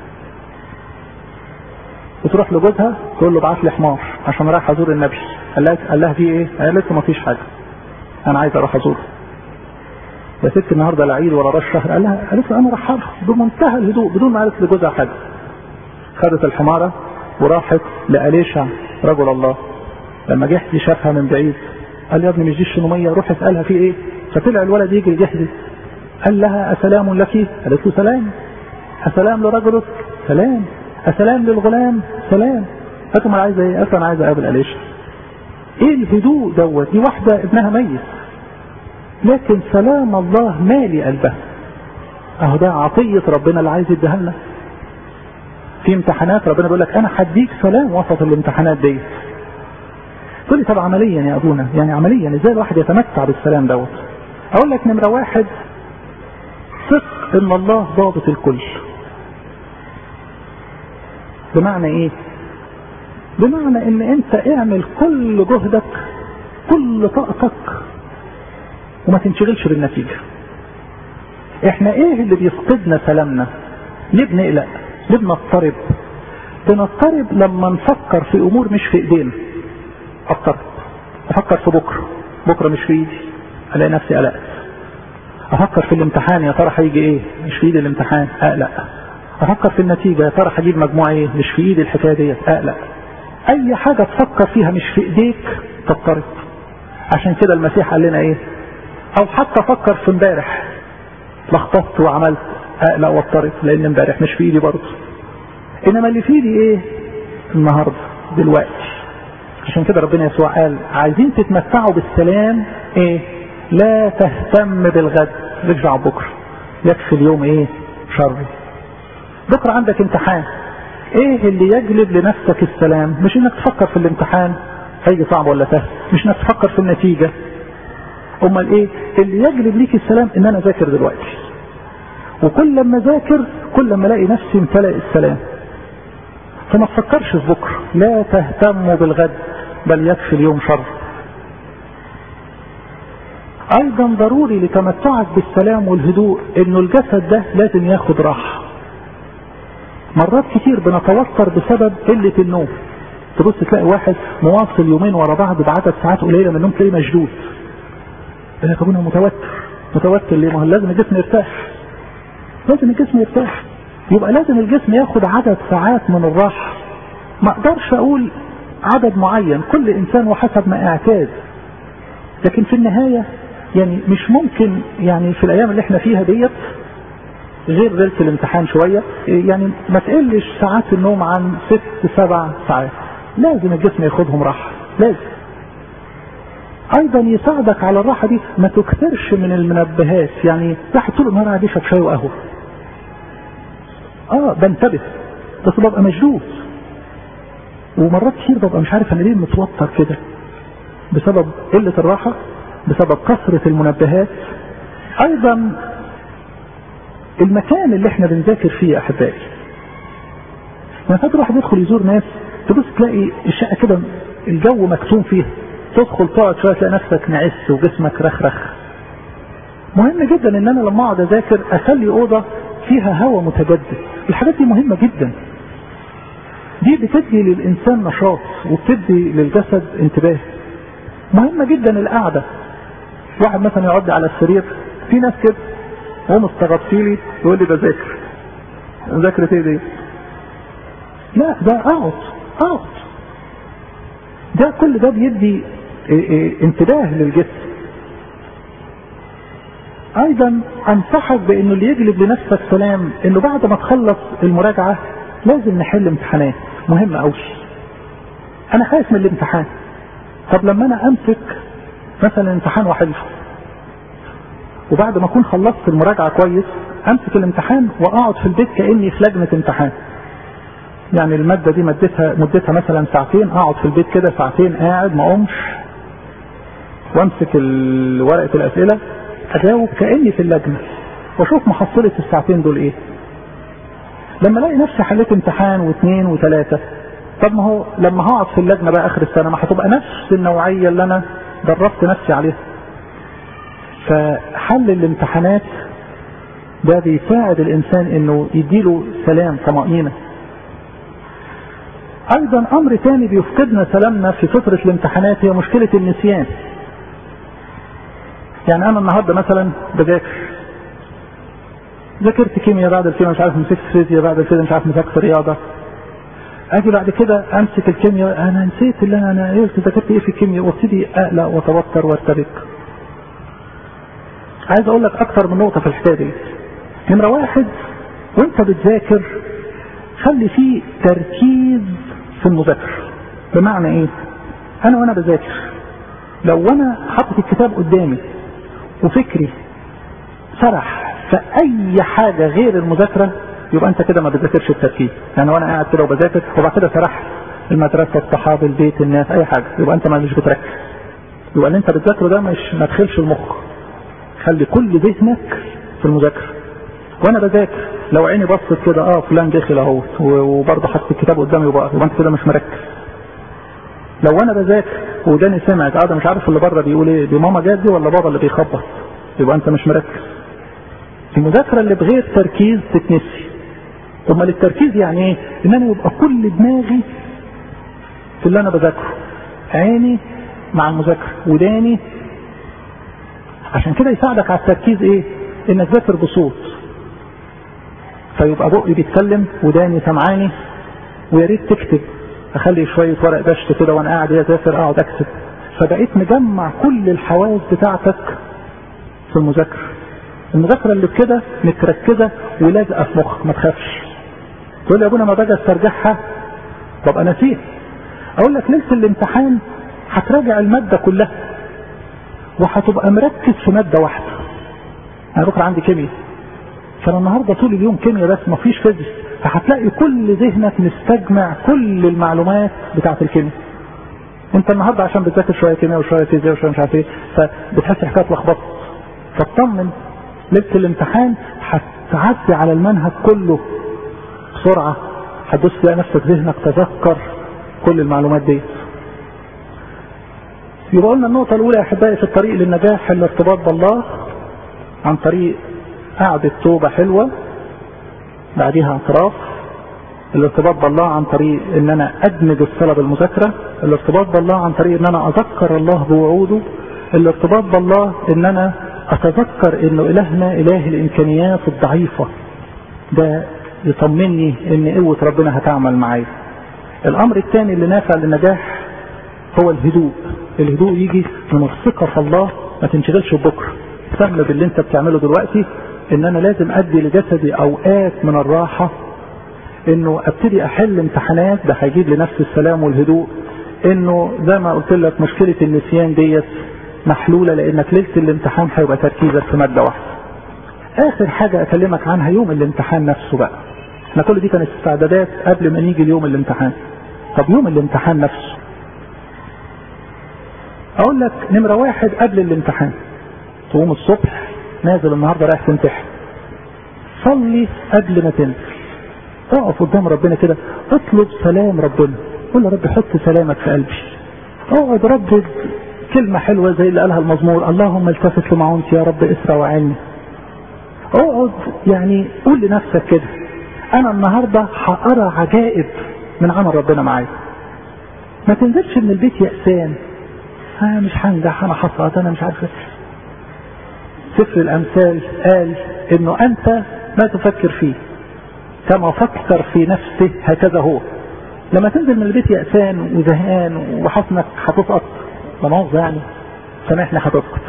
وتروح لجوزها تقول له ابعت لي حمار عشان رايح ازور النبي قال لها قال لها في ايه؟ قالت له ما فيش حاجه انا عايز اروح ازوره يا ست النهارده العيد ولا راس شهر قال لها قالت له انا راح بمنتهى الهدوء بدون ما قالت لجوزها حاجه خدت الحماره وراحت لأليشع رجل الله لما جحدي شافها من بعيد قال يا ابني مش دي الشنوميه روح اسالها في ايه فطلع الولد يجي لجحدي قال لها أسلام لك قالت له سلام أسلام لرجلك سلام أسلام للغلام سلام قالت له عايزه ايه؟ قالت انا عايزه اقابل أليشا ايه الهدوء دوت دي واحده ابنها ميت لكن سلام الله مالي قلبها اهو ده عطيه ربنا اللي عايز يديها لنا في امتحانات ربنا بيقول لك انا هديك سلام وسط الامتحانات دي تقول لي طب عمليا يا ابونا يعني عمليا ازاي الواحد يتمتع بالسلام دوت اقول لك نمره واحد ثق ان الله ضابط الكل بمعنى ايه بمعنى ان انت اعمل كل جهدك كل طاقتك وما تنشغلش بالنتيجة احنا ايه اللي بيفقدنا سلامنا ليه بنقلق ليه بنضطرب بنضطرب لما نفكر في امور مش في ايدينا اضطرب افكر في بكره بكره مش في ايدي الاقي نفسي قلقت افكر في الامتحان يا ترى هيجي ايه مش في ايدي الامتحان اقلق افكر في النتيجه يا ترى هجيب مجموعه ايه مش في ايدي الحكايه ديت اقلق اي حاجه تفكر فيها مش في ايديك تضطرب عشان كده المسيح قال لنا ايه او حتى فكر في امبارح لخبطت وعملت اقلق واضطرب لان امبارح مش في ايدي برضه انما اللي في ايدي ايه النهارده دلوقتي عشان كده ربنا يسوع قال عايزين تتمتعوا بالسلام ايه لا تهتم بالغد رجع بكره يكفي اليوم ايه شر بكره عندك امتحان ايه اللي يجلب لنفسك السلام مش انك تفكر في الامتحان هيجي صعب ولا سهل مش انك تفكر في النتيجه امال ايه اللي يجلب ليك السلام ان انا اذاكر دلوقتي وكل لما اذاكر كل لما الاقي نفسي امتلأ السلام فما تفكرش في بكره لا تهتموا بالغد بل يكفي اليوم شر ايضا ضروري لتمتعك بالسلام والهدوء انه الجسد ده لازم ياخد راحه مرات كتير بنتوتر بسبب قله النوم تبص تلاقي واحد مواصل يومين ورا بعض بعدد ساعات قليله من النوم تلاقيه مشدود يا ابونا متوتر متوتر ليه؟ ما هو لازم الجسم يرتاح لازم الجسم يرتاح يبقى لازم الجسم ياخد عدد ساعات من الراحة ما اقدرش اقول عدد معين كل انسان وحسب ما اعتاد لكن في النهاية يعني مش ممكن يعني في الايام اللي احنا فيها ديت غير ليله الامتحان شويه يعني ما تقلش ساعات النوم عن ست سبع ساعات لازم الجسم ياخدهم راحه لازم ايضا يساعدك على الراحه دي ما تكثرش من المنبهات يعني واحد طول النهار قاعد يشرب شاي وقهوه اه بنتبه بس ببقى مشدود ومرات كتير ببقى مش عارف انا ليه متوتر كده بسبب قله الراحه بسبب كثره المنبهات ايضا المكان اللي احنا بنذاكر فيه يا احبائي انا فاكر واحد يدخل يزور ناس تبص تلاقي الشقه كده الجو مكتوم فيها تدخل تقعد شويه تلاقي نفسك نعس وجسمك رخرخ مهم جدا ان انا لما اقعد اذاكر اخلي اوضه فيها هواء متجدد الحاجات دي مهمه جدا دي بتدي للانسان نشاط وبتدي للجسد انتباه مهمه جدا القعده واحد مثلا يقعد على السرير في ناس كده قوم استغطي لي يقول لي بذاكر مذاكرة ايه دي؟ لا ده اقعد اقعد ده كل ده بيدي إيه إيه انتباه للجسم ايضا انصحك بانه اللي يجلب لنفسك سلام انه بعد ما تخلص المراجعة لازم نحل امتحانات مهمة قوي انا خايف من الامتحان طب لما انا امسك مثلا امتحان واحله وبعد ما اكون خلصت المراجعه كويس امسك الامتحان واقعد في البيت كاني في لجنه امتحان يعني الماده دي مدتها مدتها مثلا ساعتين اقعد في البيت كده ساعتين قاعد ما اقومش وامسك ورقه الاسئله اجاوب كاني في اللجنه واشوف محصله الساعتين دول ايه لما الاقي نفسي حليت امتحان واثنين وثلاثه طب ما هو لما هقعد في اللجنه بقى اخر السنه ما هتبقى نفس النوعيه اللي انا دربت نفسي عليها فحل الامتحانات ده بيساعد الانسان انه يديله سلام طمأنينة ايضا امر تاني بيفقدنا سلامنا في فترة الامتحانات هي مشكلة النسيان يعني انا النهاردة مثلا بذاكر ذاكرت كيمياء بعد الكيمياء مش عارف مسكت فيزياء بعد كده مش عارف مسكت رياضة اجي بعد كده امسك الكيمياء انا نسيت اللي انا انا ايه ذاكرت ايه في الكيمياء وابتدي اقلق واتوتر وارتبك عايز اقول لك اكتر من نقطة في الحكاية دي نمرة واحد وانت بتذاكر خلي فيه تركيز في المذاكرة بمعنى ايه انا وانا بذاكر لو انا حاطط الكتاب قدامي وفكري سرح في اي حاجة غير المذاكرة يبقى انت كده ما بتذاكرش التركيز يعني وانا قاعد كده وبذاكر وبعد كده سرحت المدرسة الصحاب البيت الناس اي حاجة يبقى انت ما مش بتركز يبقى اللي انت بتذاكره ده مش ما تدخلش المخ خلي كل ذهنك في المذاكرة وانا بذاكر لو عيني بصت كده اه فلان داخل اهو وبرضه حط الكتاب قدامي يبقى يبقى انت كده مش مركز لو انا بذاكر وداني سمعت اه ده مش عارف اللي بره بيقول ايه دي ماما جات دي ولا بابا اللي بيخبط يبقى انت مش مركز المذاكره اللي بغير تركيز تتنسي امال التركيز يعني ايه ان انا يبقى كل دماغي في اللي انا بذاكره عيني مع المذاكره وداني عشان كده يساعدك على التركيز ايه انك ذاكر بصوت فيبقى بقي بيتكلم وداني سمعاني ويا ريت تكتب اخلي شويه ورق دشت كده وانا قاعد اذاكر اقعد اكتب فبقيت مجمع كل الحواس بتاعتك في المذاكره المذاكره اللي بكده متركزه ولازقه في مخك ما تخافش تقول لي يا ابونا ما باجي استرجعها ببقى نسيت اقول لك ليله الامتحان هتراجع الماده كلها وهتبقى مركز في ماده واحده انا بكره عندي كيمياء فانا النهارده طول اليوم كيمياء بس مفيش فيزيكس فهتلاقي كل ذهنك مستجمع كل المعلومات بتاعه الكيمياء انت النهارده عشان بتذاكر شويه كيمياء وشويه فيزياء وشويه مش عارف ايه فبتحس حكايه لخبطه فاطمن ليله الامتحان هتعدي على المنهج كله بسرعه هتبص تلاقي نفسك ذهنك تذكر كل المعلومات دي يبقى قلنا النقطة الأولى يا أحبائي في الطريق للنجاح الارتباط بالله عن طريق قعدة توبة حلوة بعديها اعتراف الارتباط بالله عن طريق ان انا ادمج الصلاة بالمذاكرة الارتباط بالله عن طريق ان انا اذكر الله بوعوده الارتباط بالله ان انا اتذكر انه الهنا اله الامكانيات الضعيفة ده يطمني ان قوة ربنا هتعمل معايا الامر الثاني اللي نافع للنجاح هو الهدوء الهدوء يجي من الثقة في الله ما تنشغلش ببكرة سهم باللي انت بتعمله دلوقتي ان انا لازم ادي لجسدي اوقات من الراحة انه ابتدي احل امتحانات ده هيجيب لنفس السلام والهدوء انه زي ما قلت لك مشكلة النسيان ديت محلولة لانك ليلة الامتحان هيبقى تركيزك في مادة واحدة اخر حاجة اكلمك عنها يوم الامتحان نفسه بقى احنا كل دي كانت استعدادات قبل ما نيجي اليوم الامتحان طب يوم الامتحان نفسه اقول لك نمرة واحد قبل الامتحان تقوم الصبح نازل النهاردة رايح تمتحن صلي قبل ما تنزل اقف قدام ربنا كده اطلب سلام ربنا قول يا رب حط سلامك في قلبي اقعد ردد كلمة حلوة زي اللي قالها المزمور اللهم التفت لمعونتي يا رب اسرى وعيني اقعد يعني قول لنفسك كده انا النهاردة هقرا عجائب من عمل ربنا معايا ما تنزلش من البيت يأسان انا مش هنجح انا حصلت انا مش عارف سفر الامثال قال انه انت ما تفكر فيه كما فكر في نفسه هكذا هو لما تنزل من البيت يأسان وزهقان وحسنك هتسقط مؤاخذة يعني سامحني هتسقط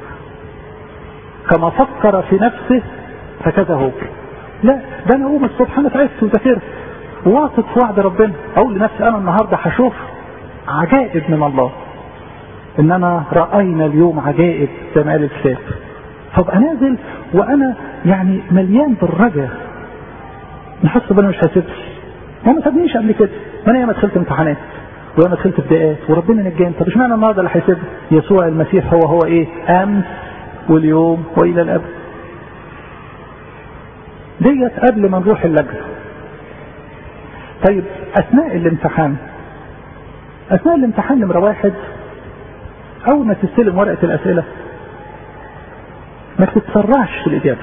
كما فكر في نفسه هكذا هو لا ده انا اقوم الصبح انا تعبت وذاكرت واثق في وعد ربنا اقول لنفسي انا النهارده هشوف عجائب من الله اننا راينا اليوم عجائب زي ما قال الكتاب فابقى نازل وانا يعني مليان بالرجاء نحس ربنا مش هيسيبني هو ما سابنيش قبل كده ما انا ياما دخلت امتحانات وياما دخلت ابتداءات وربنا نجاني طب اشمعنى النهارده اللي هيسيبني يسوع المسيح هو هو ايه امس واليوم والى الابد ديت قبل ما نروح اللجنه طيب اثناء الامتحان اثناء الامتحان نمره واحد اول ما تستلم ورقه الاسئله ما تتسرعش في الاجابه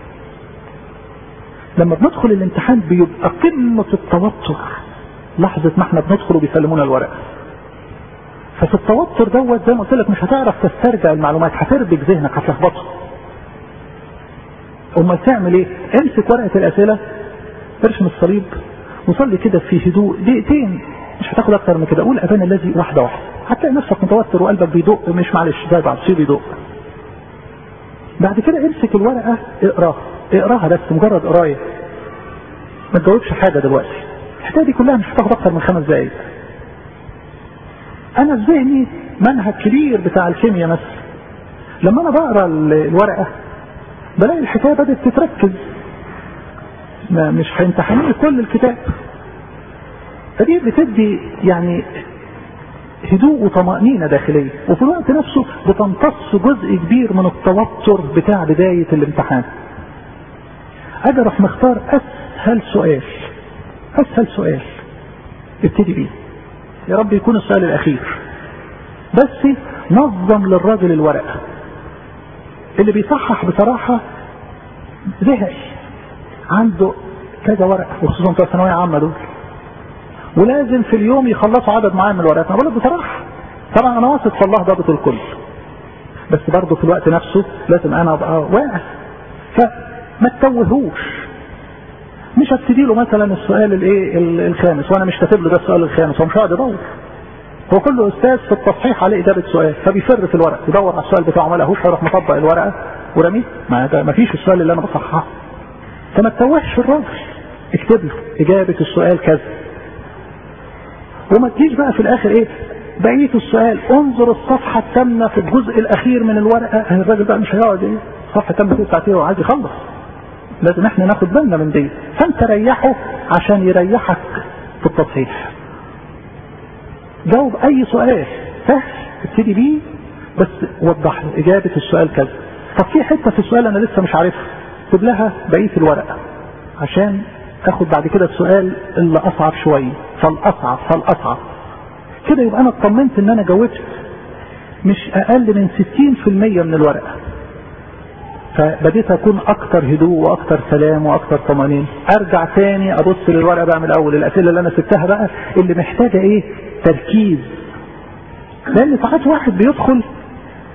لما بندخل الامتحان بيبقى قمه التوتر لحظه ما احنا بندخل وبيسلمونا الورقه ففي التوتر دوت زي ما قلت لك مش هتعرف تسترجع المعلومات هتربك ذهنك هتلخبطه امال تعمل ايه امسك ورقه الاسئله ارسم الصليب وصلي كده في هدوء دقيقتين مش هتاخد اكتر من كده قول ابانا الذي واحده واحده هتلاقي نفسك متوتر وقلبك بيدق مش معلش زي بعض سيب يدق بعد كده امسك الورقه اقراها اقراها بس مجرد قرايه ما تجاوبش حاجه دلوقتي الحكايه دي كلها مش هتاخد اكتر من خمس دقائق انا في ذهني منهج كبير بتاع الكيمياء مثلا لما انا بقرا الورقه بلاقي الحكايه بدات تتركز ما مش هيمتحنوني كل الكتاب فدي بتدي يعني هدوء وطمأنينة داخلية وفي الوقت نفسه بتمتص جزء كبير من التوتر بتاع بداية الامتحان اجي اروح مختار اسهل سؤال اسهل سؤال ابتدي بيه يا رب يكون السؤال الاخير بس نظم للراجل الورقة اللي بيصحح بصراحة زهق عنده كذا ورقة وخصوصا بتوع ثانوية عامة دول ولازم في اليوم يخلصوا عدد معين من الورقات انا بقول لك بصراحة طبعا انا واثق في الله ضابط الكل بس برضه في الوقت نفسه لازم انا ابقى واقع فما تتوهوش مش هبتدي له مثلا السؤال الايه الخامس وانا مش كاتب له ده السؤال الخامس هو مش هيقعد يدور هو كل استاذ في التصحيح عليه اجابه سؤال فبيفر في الورق يدور على السؤال بتاعه ما لهوش هيروح مطبق الورقه ورميه ما ده ما فيش السؤال اللي انا بصححه فما تتوهش الراجل اكتب له اجابه السؤال كذا وما تجيش بقى في الاخر ايه بقيه السؤال انظر الصفحه الثامنه في الجزء الاخير من الورقه الراجل بقى مش هيقعد ايه الصفحه الثامنه فيه ساعتين وعايز يخلص لازم احنا ناخد بالنا من دي فانت ريحه عشان يريحك في التصحيح جاوب اي سؤال سهل ابتدي بيه بس وضح له اجابه السؤال كذا طب في حته في السؤال انا لسه مش عارفها سيب لها بقيه الورقه عشان اخد بعد كده السؤال اللي اصعب شويه فالاصعب فالاصعب كده يبقى انا اطمنت ان انا جاوبت مش اقل من 60% من الورقه فبديت اكون اكتر هدوء واكتر سلام واكتر طمانينه ارجع تاني ابص للورقه بقى من الاول الاسئله اللي انا سبتها بقى اللي محتاجه ايه تركيز لان ساعات واحد بيدخل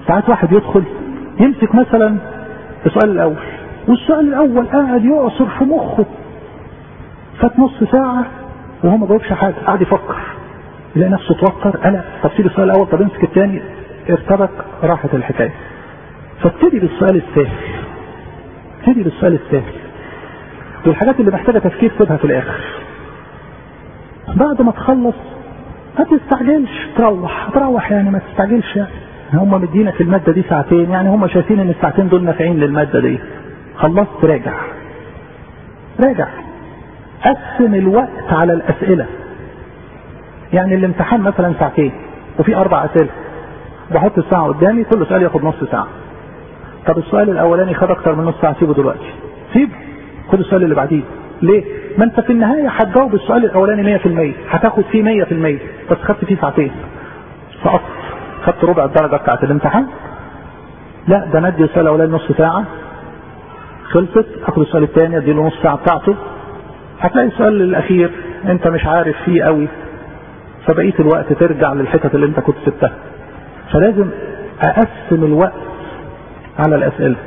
ساعات واحد يدخل يمسك مثلا السؤال الاول والسؤال الاول قاعد يعصر في مخه فات نص ساعة وهو ما جاوبش حاجة قاعد يفكر يلاقي نفسه توتر قلق طب سيب السؤال الاول طب امسك الثاني ارتبك راحت الحكاية فابتدي بالسؤال السهل ابتدي بالسؤال السهل والحاجات اللي محتاجة تفكير سيبها في الاخر بعد ما تخلص ما تستعجلش تروح تروح يعني ما تستعجلش يعني هم مدينك المادة دي ساعتين يعني هم شايفين ان الساعتين دول نافعين للمادة دي خلصت راجع راجع قسم الوقت على الاسئلة يعني الامتحان مثلا ساعتين وفي اربع اسئلة بحط الساعة قدامي كل سؤال ياخد نص ساعة طب السؤال الاولاني خد اكتر من نص ساعة سيبه دلوقتي سيبه خد السؤال اللي بعديه ليه ما انت في النهاية هتجاوب السؤال الاولاني 100% هتاخد فيه 100% بس خدت فيه ساعتين سقطت خدت ربع الدرجة بتاعت الامتحان لا ده ندي السؤال الاولاني نص ساعة خلصت اخد السؤال الثاني اديله نص ساعة بتاعته هتلاقي السؤال الاخير انت مش عارف فيه قوي فبقية الوقت ترجع للحتت اللي انت كنت سبتها فلازم اقسم الوقت على الاسئلة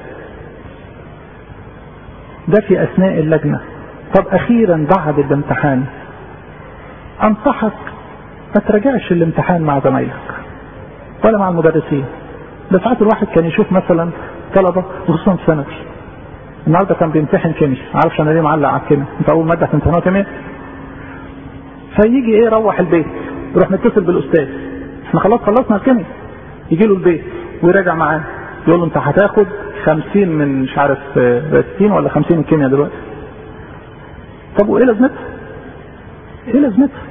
ده في اثناء اللجنة طب اخيرا بعد الامتحان انصحك ما تراجعش الامتحان مع زمايلك ولا مع المدرسين ده ساعات الواحد كان يشوف مثلا طلبة خصوصا في ثانوي النهارده كان بيمتحن كيمياء معرفش انا ليه معلق على الكيمياء انت اول ماده هتمتحنها كيمياء فيجي ايه يروح البيت يروح متصل بالاستاذ احنا خلاص خلصنا الكيمياء يجي له البيت ويراجع معاه يقول له انت هتاخد 50 من مش عارف 60 ولا 50 الكيمياء دلوقتي طب وايه لازمتها؟ ايه لازمتها؟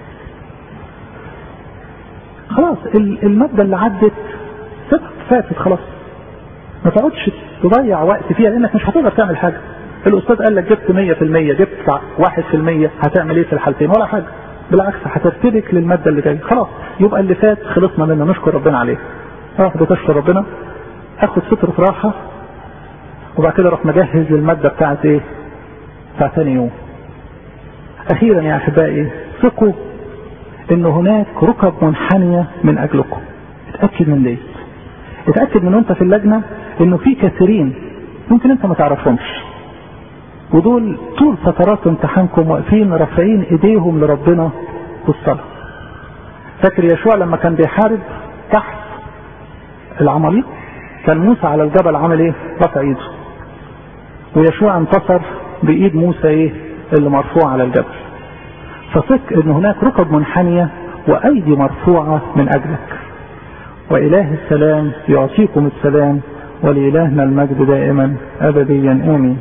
خلاص المادة اللي عدت فاتت خلاص ما تقعدش تضيع وقت فيها لانك مش هتقدر تعمل حاجة الاستاذ قال لك جبت 100% جبت 1% هتعمل ايه في الحالتين ولا حاجة بالعكس هترتبك للمادة اللي جاية خلاص يبقى اللي فات خلصنا منه نشكر ربنا عليه اروح بتشكر ربنا اخد فترة راحة وبعد كده اروح مجهز للمادة بتاعت ايه بتاع ثاني يوم اخيرا يا احبائي ثقوا ان هناك ركب منحنية من اجلكم اتأكد من ليه اتأكد من وانت في اللجنة انه في كثيرين ممكن انت ما تعرفهمش ودول طول فترات امتحانكم واقفين رافعين ايديهم لربنا بالصلاة فاكر يشوع لما كان بيحارب تحت العماليق كان موسى على الجبل عمل ايه رفع ايده ويشوع انتصر بايد موسى ايه اللي مرفوع على الجبل فثق ان هناك ركب منحنية وايدي مرفوعة من اجلك واله السلام يعطيكم السلام ولإلهنا المجد دائما ابديا امين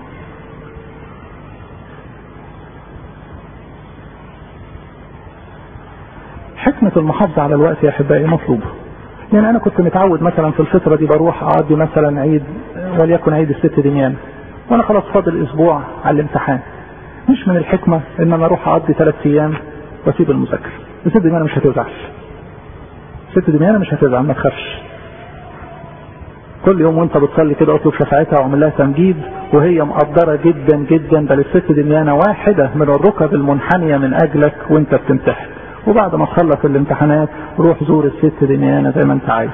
حكمة المحافظة على الوقت يا احبائي مطلوبة يعني انا كنت متعود مثلا في الفترة دي بروح اقضي مثلا عيد وليكن عيد الست دميان وانا خلاص فاضل اسبوع على الامتحان مش من الحكمة ان انا اروح اقضي ثلاث ايام واسيب المذاكرة الست دميانة مش هتزعل ست دميانة مش هتزعل ما تخافش كل يوم وانت بتصلي كده اطلب شفاعتها واعمل لها تمجيد وهي مقدرة جدا جدا بل الست دميانة واحدة من الركب المنحنية من اجلك وانت بتمتحن وبعد ما تخلص الامتحانات روح زور الست دميانة زي ما انت عايز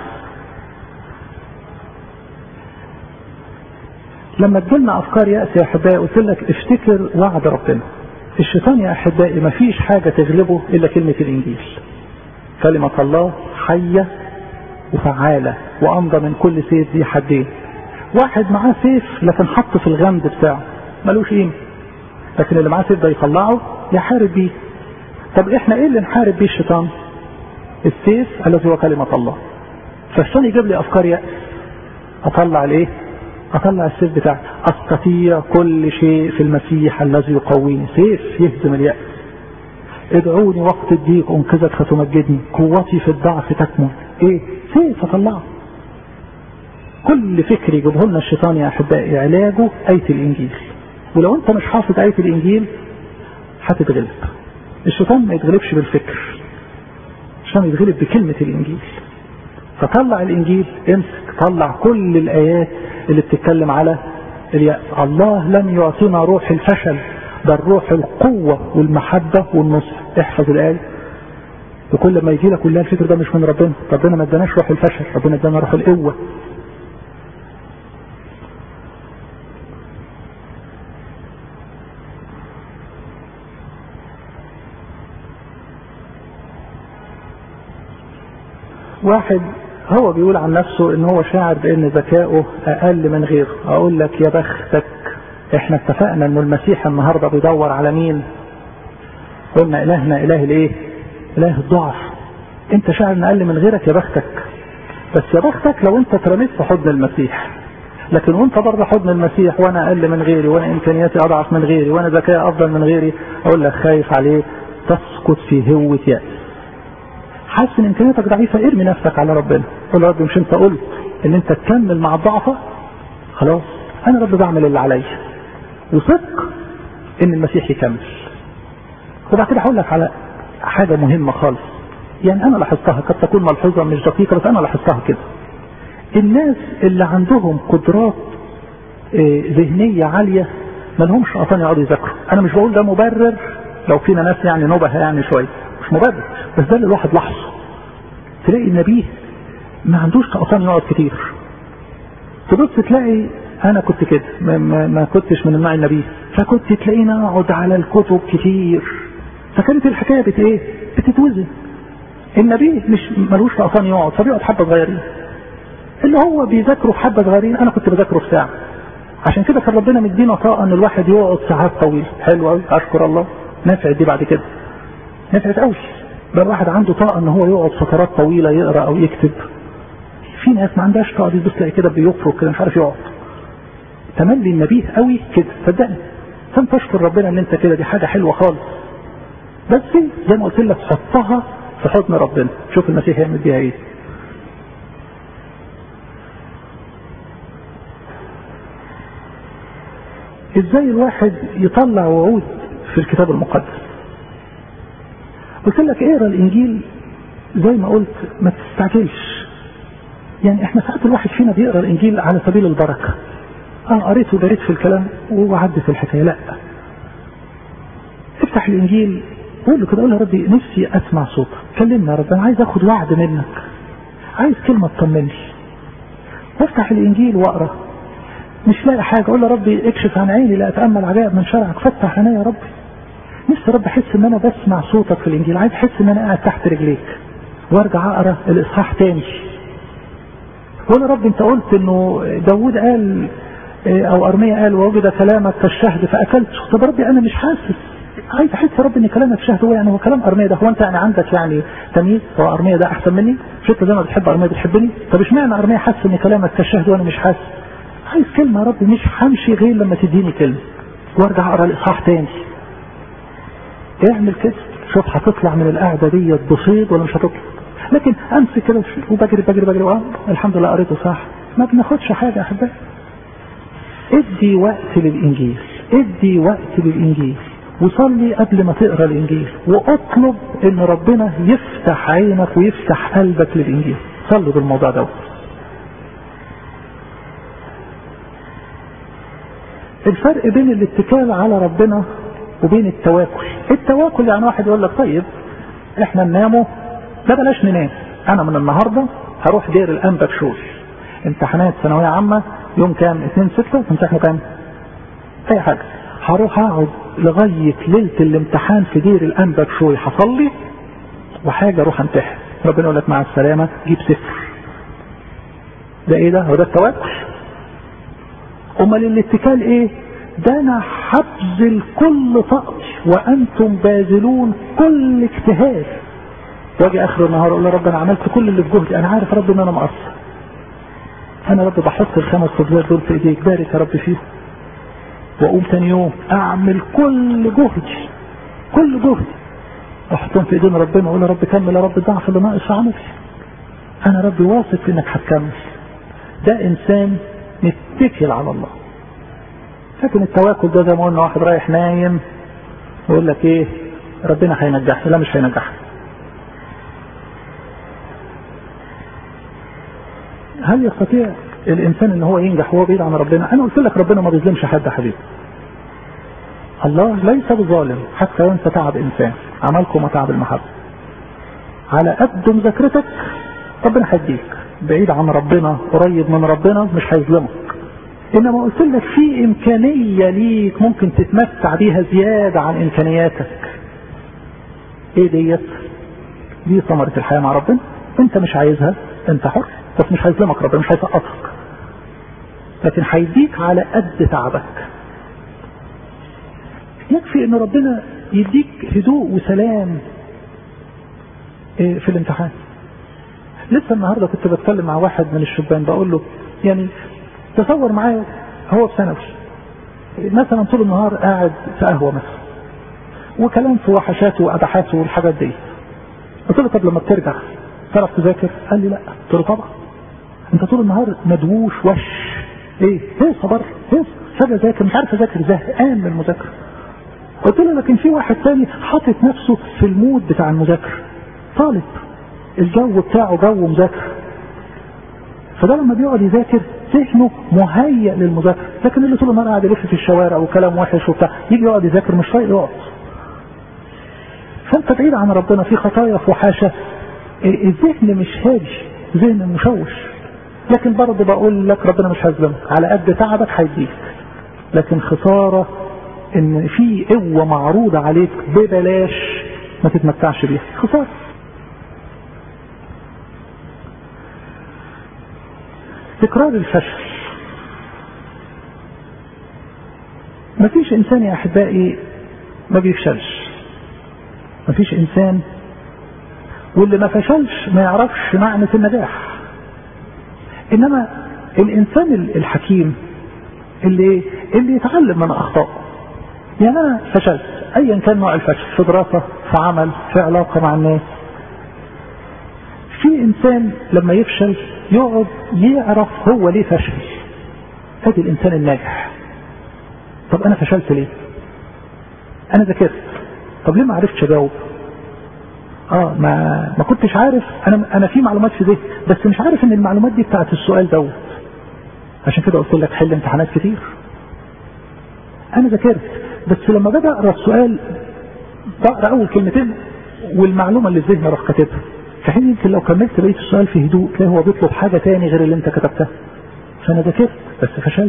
لما تجيلنا افكار يأس يا احبائي قلت لك افتكر وعد ربنا الشيطان يا احبائي ما فيش حاجة تغلبه الا كلمة الانجيل كلمة الله حية وفعالة وامضى من كل سيف ذي حدين واحد معاه سيف لكن حط في الغمد بتاعه ملوش قيمة لكن اللي معاه سيف ده يطلعه يحارب بيه طب احنا ايه اللي نحارب بيه الشيطان السيف الذي هو كلمة الله فالشيطان يجيب لي افكار يأس اطلع الايه اطلع السيف بتاعي استطيع كل شيء في المسيح الذي يقويني سيف يهزم اليأس ادعوني وقت الضيق انقذك فتمجدني قوتي في الضعف تكمل ايه سيف اطلعه كل فكر يجيبه لنا الشيطان يا احبائي علاجه ايه الانجيل ولو انت مش حافظ ايه الانجيل هتتغلب الشيطان ما يتغلبش بالفكر الشيطان يتغلب بكلمة الانجيل فطلع الانجيل امسك طلع كل الايات اللي بتتكلم على اليأس الله لم يعطينا روح الفشل بل روح القوة والمحبة والنصح احفظ الآية وكل ما يجي لك كلها الفكر ده مش من ربنا ربنا ما اداناش روح الفشل ربنا ادانا روح القوه واحد هو بيقول عن نفسه ان هو شاعر بان ذكائه اقل من غيره اقول لك يا بختك احنا اتفقنا ان المسيح النهارده بيدور على مين قلنا الهنا اله الايه اله الضعف انت شاعر ان اقل من غيرك يا بختك بس يا بختك لو انت اترميت في حضن المسيح لكن وانت بره حضن المسيح وانا اقل من غيري وانا امكانياتي اضعف من غيري وانا ذكائي افضل من غيري اقول لك خايف عليه تسقط في هوة يأس حاسس ان امكانياتك ضعيفه ارمي نفسك على ربنا قول يا رب مش انت قلت ان انت تكمل مع الضعفه خلاص انا رب بعمل اللي عليا وثق ان المسيح يكمل وبعد كده هقول لك على حاجه مهمه خالص يعني انا لاحظتها قد تكون ملحوظه مش دقيقه بس انا لاحظتها كده الناس اللي عندهم قدرات ذهنيه عاليه ما لهمش اصلا يقعدوا يذاكروا انا مش بقول ده مبرر لو فينا ناس يعني نبه يعني شويه مش مبرر بس ده اللي الواحد لاحظه تلاقي النبي ما عندوش طقطان يقعد كتير تبص تلاقي انا كنت كده ما, ما, ما كنتش من النوع النبي فكنت تلاقيني اقعد على الكتب كتير فكانت الحكايه بت ايه بتتوزن النبي مش ملوش طقطان يقعد فبيقعد حبه صغيرين اللي هو بيذاكره في حبه صغيرين انا كنت بذاكره في ساعه عشان كده كان ربنا مدينا طاقه ان الواحد يقعد ساعات طويله حلو قوي اشكر الله نفعت دي بعد كده نفعت قوي بقى الواحد عنده طاقه ان هو يقعد فترات طويله يقرا او يكتب في ناس ما عندهاش طاقه دي بس تلاقي كده بيفرك كده مش عارف يقعد تملي النبيه قوي كده صدقني فانت تشكر ربنا ان انت كده دي حاجه حلوه خالص بس زي ما قلت لك حطها في حضن ربنا شوف المسيح يعمل بيها ايه ازاي الواحد يطلع وعود في الكتاب المقدس قلت لك اقرا الانجيل زي ما قلت ما تستعجلش يعني احنا ساعات الواحد فينا بيقرا الانجيل على سبيل البركه اه قريت وجريت في الكلام وعدت الحكايه لا افتح الانجيل قول له كده قول يا ربي نفسي اسمع صوتك كلمني يا رب انا عايز اخد وعد منك عايز كلمه تطمني وافتح الانجيل واقرا مش لاقي حاجه اقول يا ربي اكشف عن عيني لا اتامل عجائب من شرعك فتح عيني يا ربي نفسي يا رب احس ان انا بسمع صوتك في الانجيل عايز احس ان انا قاعد تحت رجليك وارجع اقرا الاصحاح تاني قول يا رب انت قلت انه داوود قال او ارميا قال ووجد كلامك كالشهد فاكلته طب يا ربي انا مش حاسس عايز احس يا رب ان كلامك شهد هو يعني هو كلام ارميا ده هو انت يعني عندك يعني تمييز هو ارميا ده احسن مني مش انت زي ما بتحب ارميا بتحبني طب اشمعنى ارميا حاسس ان كلامك كالشهد وانا مش حاسس عايز كلمه يا رب مش همشي غير لما تديني كلمه وارجع اقرا الاصحاح تاني اعمل كده شوف هتطلع من القعده ديت بصيد ولا مش هتطلع لكن امسك كده وبجري بجري بجري اه الحمد لله قريته صح ما بناخدش حاجه يا احبائي ادي وقت للانجيل ادي وقت للانجيل وصلي قبل ما تقرا الانجيل واطلب ان ربنا يفتح عينك ويفتح قلبك للانجيل صلي بالموضوع دوت الفرق بين الاتكال على ربنا وبين التواكل التواكل يعني واحد يقول لك طيب احنا نناموا لا بلاش ننام انا من النهارده هروح دير الانبا بشوش امتحانات ثانويه عامه يوم كام 2 6 امتحانوا كام اي حاجه هروح اقعد لغايه ليله الامتحان في دير الانبا بشوي هصلي وحاجه اروح امتحن ربنا يقول لك مع السلامه جيب صفر ده ايه ده هو ده التواكل امال الاتكال ايه ده انا هبذل كل طاقتي وانتم باذلون كل اجتهاد واجي اخر النهار اقول يا رب انا عملت كل اللي في جهدي انا عارف يا رب ان انا مقصر انا يا رب بحط الخمس صدور دول في ايديك بارك يا رب فيهم واقوم تاني يوم اعمل كل جهدي كل جهدي احطهم في ايدين ربنا واقول يا رب كمل يا رب الضعف اللي ناقص عملي انا ربي واثق انك هتكمل ده انسان متكل على الله لكن التواكل ده زي ما قلنا واحد رايح نايم يقول لك ايه ربنا هينجحني لا مش هينجحني هل يستطيع الانسان ان هو ينجح وهو بعيد عن ربنا انا قلت لك ربنا ما بيظلمش حد يا حبيبي الله ليس بظالم حتى وانت تعب انسان عملكم وتعب المحبه على قد مذاكرتك ربنا هيديك بعيد عن ربنا قريب من ربنا مش هيظلمك انما قلت لك في امكانيه ليك ممكن تتمتع بيها زياده عن امكانياتك ايه ديت دي ثمره الحياه مع ربنا انت مش عايزها انت حر بس مش هيظلمك ربنا مش هيسقطك لكن هيديك على قد تعبك يكفي ان ربنا يديك هدوء وسلام في الامتحان لسه النهارده كنت بتكلم مع واحد من الشبان بقول له يعني تصور معايا هو في ثانوي مثلا طول النهار قاعد في قهوه مثلا وكلام في وحشاته وابحاثه والحاجات دي قلت له طب لما بترجع تعرف تذاكر؟ قال لي لا قلت له طبعا انت طول النهار مدووش وش ايه؟ هيصه بره هيصه فجاه اذاكر مش عارف اذاكر زهقان من المذاكره قلت له لكن في واحد تاني حاطط نفسه في المود بتاع المذاكره طالب الجو بتاعه جو مذاكره فده لما بيقعد يذاكر ذهنه مهيأ للمذاكره لكن اللي طول النهار قاعد يلف في الشوارع وكلام وحش وبتاع يجي يقعد يذاكر مش طايق يقعد فانت بعيد عن ربنا في خطايا في وحاشه الذهن مش هادي ذهن مشوش لكن برضه بقول لك ربنا مش هيظلمك على قد تعبك هيديك لكن خساره ان في قوه معروضه عليك ببلاش ما تتمتعش بيها خساره تكرار الفشل مفيش انسان يا احبائي ما بيفشلش مفيش انسان واللي ما فشلش ما يعرفش معنى النجاح انما الانسان الحكيم اللي اللي يتعلم من اخطائه يعني انا فشلت ايا كان نوع الفشل في دراسه في عمل في علاقه مع الناس في انسان لما يفشل يقعد يعرف هو ليه فشل ادي الانسان الناجح طب انا فشلت ليه انا ذاكرت طب ليه ما عرفتش اجاوب اه ما ما كنتش عارف انا انا في معلومات في ذهني بس مش عارف ان المعلومات دي بتاعت السؤال دوت عشان كده قلت لك حل امتحانات كتير انا ذاكرت بس لما بدا اقرا السؤال بقرا اول كلمتين والمعلومه اللي في ذهني اروح كاتبها في حين يمكن لو كملت بقيه السؤال في هدوء تلاقي هو بيطلب حاجه تاني غير اللي انت كتبتها فانا ذاكرت بس فشلت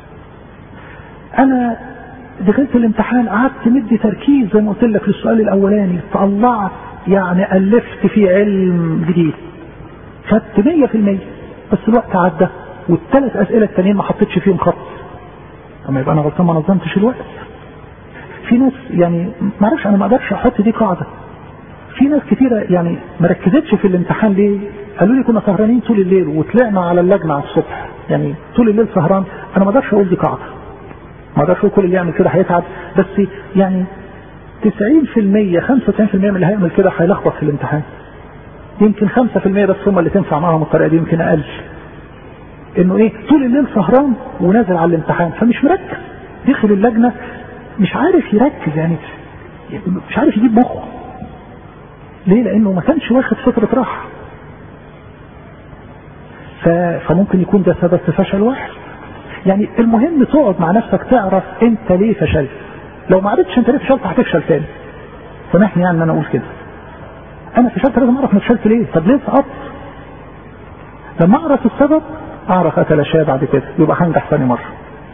انا دخلت الامتحان قعدت مدي تركيز زي ما قلت لك للسؤال الاولاني طلعت يعني الفت في علم جديد خدت 100% بس الوقت عدى والثلاث اسئله التانيين ما حطيتش فيهم خط اما يبقى انا غلطان ما نظمتش الوقت في ناس يعني ما اعرفش انا ما اقدرش احط دي قاعده في ناس كتيره يعني ما ركزتش في الامتحان ليه قالوا لي كنا سهرانين طول الليل وطلعنا على اللجنه على الصبح يعني طول الليل سهران انا ما اقدرش اقول دي قاعده ما اقدرش اقول كل اللي يعمل كده هيتعب بس يعني 90% 95% من اللي هيعمل كده هيلخبط في الامتحان يمكن 5% بس هم اللي تنفع معاهم الطريقه دي يمكن اقل انه ايه طول الليل سهران ونازل على الامتحان فمش مركز دخل اللجنه مش عارف يركز يعني مش عارف يجيب مخه ليه لانه ما كانش واخد فتره راحه فممكن يكون ده سبب في فشل واحد يعني المهم تقعد مع نفسك تعرف انت ليه فشلت لو ما عرفتش انت ليه فشلت هتفشل تاني سامحني يعني ان انا اقول كده انا فشلت لازم اعرف انا فشلت ليه طب ليه سقطت لما اعرف السبب اعرف اتلاشاه بعد كده يبقى هنجح ثاني مره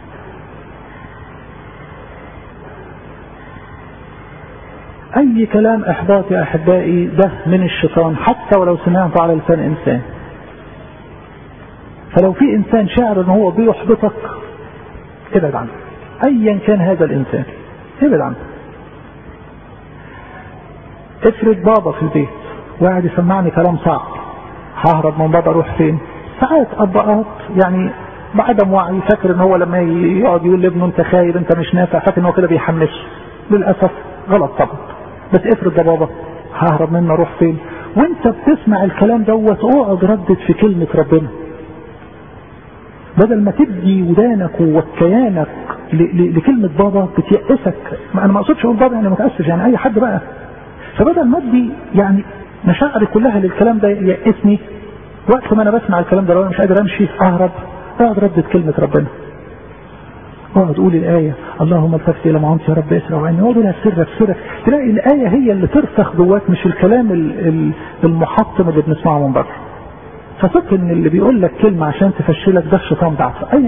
اي كلام احباط يا احبائي ده من الشيطان حتى ولو سمعته على لسان انسان فلو في انسان شاعر ان هو بيحبطك ابعد عنه ايا كان هذا الانسان ابعد عنه افرض بابا في البيت وقاعد يسمعني كلام صعب ههرب من بابا اروح فين ساعات اباءات يعني بعدم وعي فاكر ان هو لما يقعد يقول لابنه انت خايب انت مش نافع فاكر ان هو كده بيحمسه للاسف غلط طبعا بس افرض ده بابا ههرب منه اروح فين وانت بتسمع الكلام دوت اقعد ردد في كلمه ربنا بدل ما تدي ودانك وكيانك لكلمة بابا بتيأسك انا ما اقصدش اقول بابا يعني متأسف يعني اي حد بقى فبدل ما ادي يعني مشاعري كلها للكلام ده يأسني وقت ما انا بسمع الكلام ده لو انا مش قادر امشي اهرب اقعد ردد كلمة ربنا اقعد قول الآية اللهم التفت إلى معونتي يا رب اسرع وعني اقعد قولها في سرك سرك تلاقي الآية هي اللي ترسخ جواك مش الكلام المحطم اللي بنسمعه من بره ففكر ان اللي بيقول لك كلمة عشان تفشلك ده الشيطان بعته اي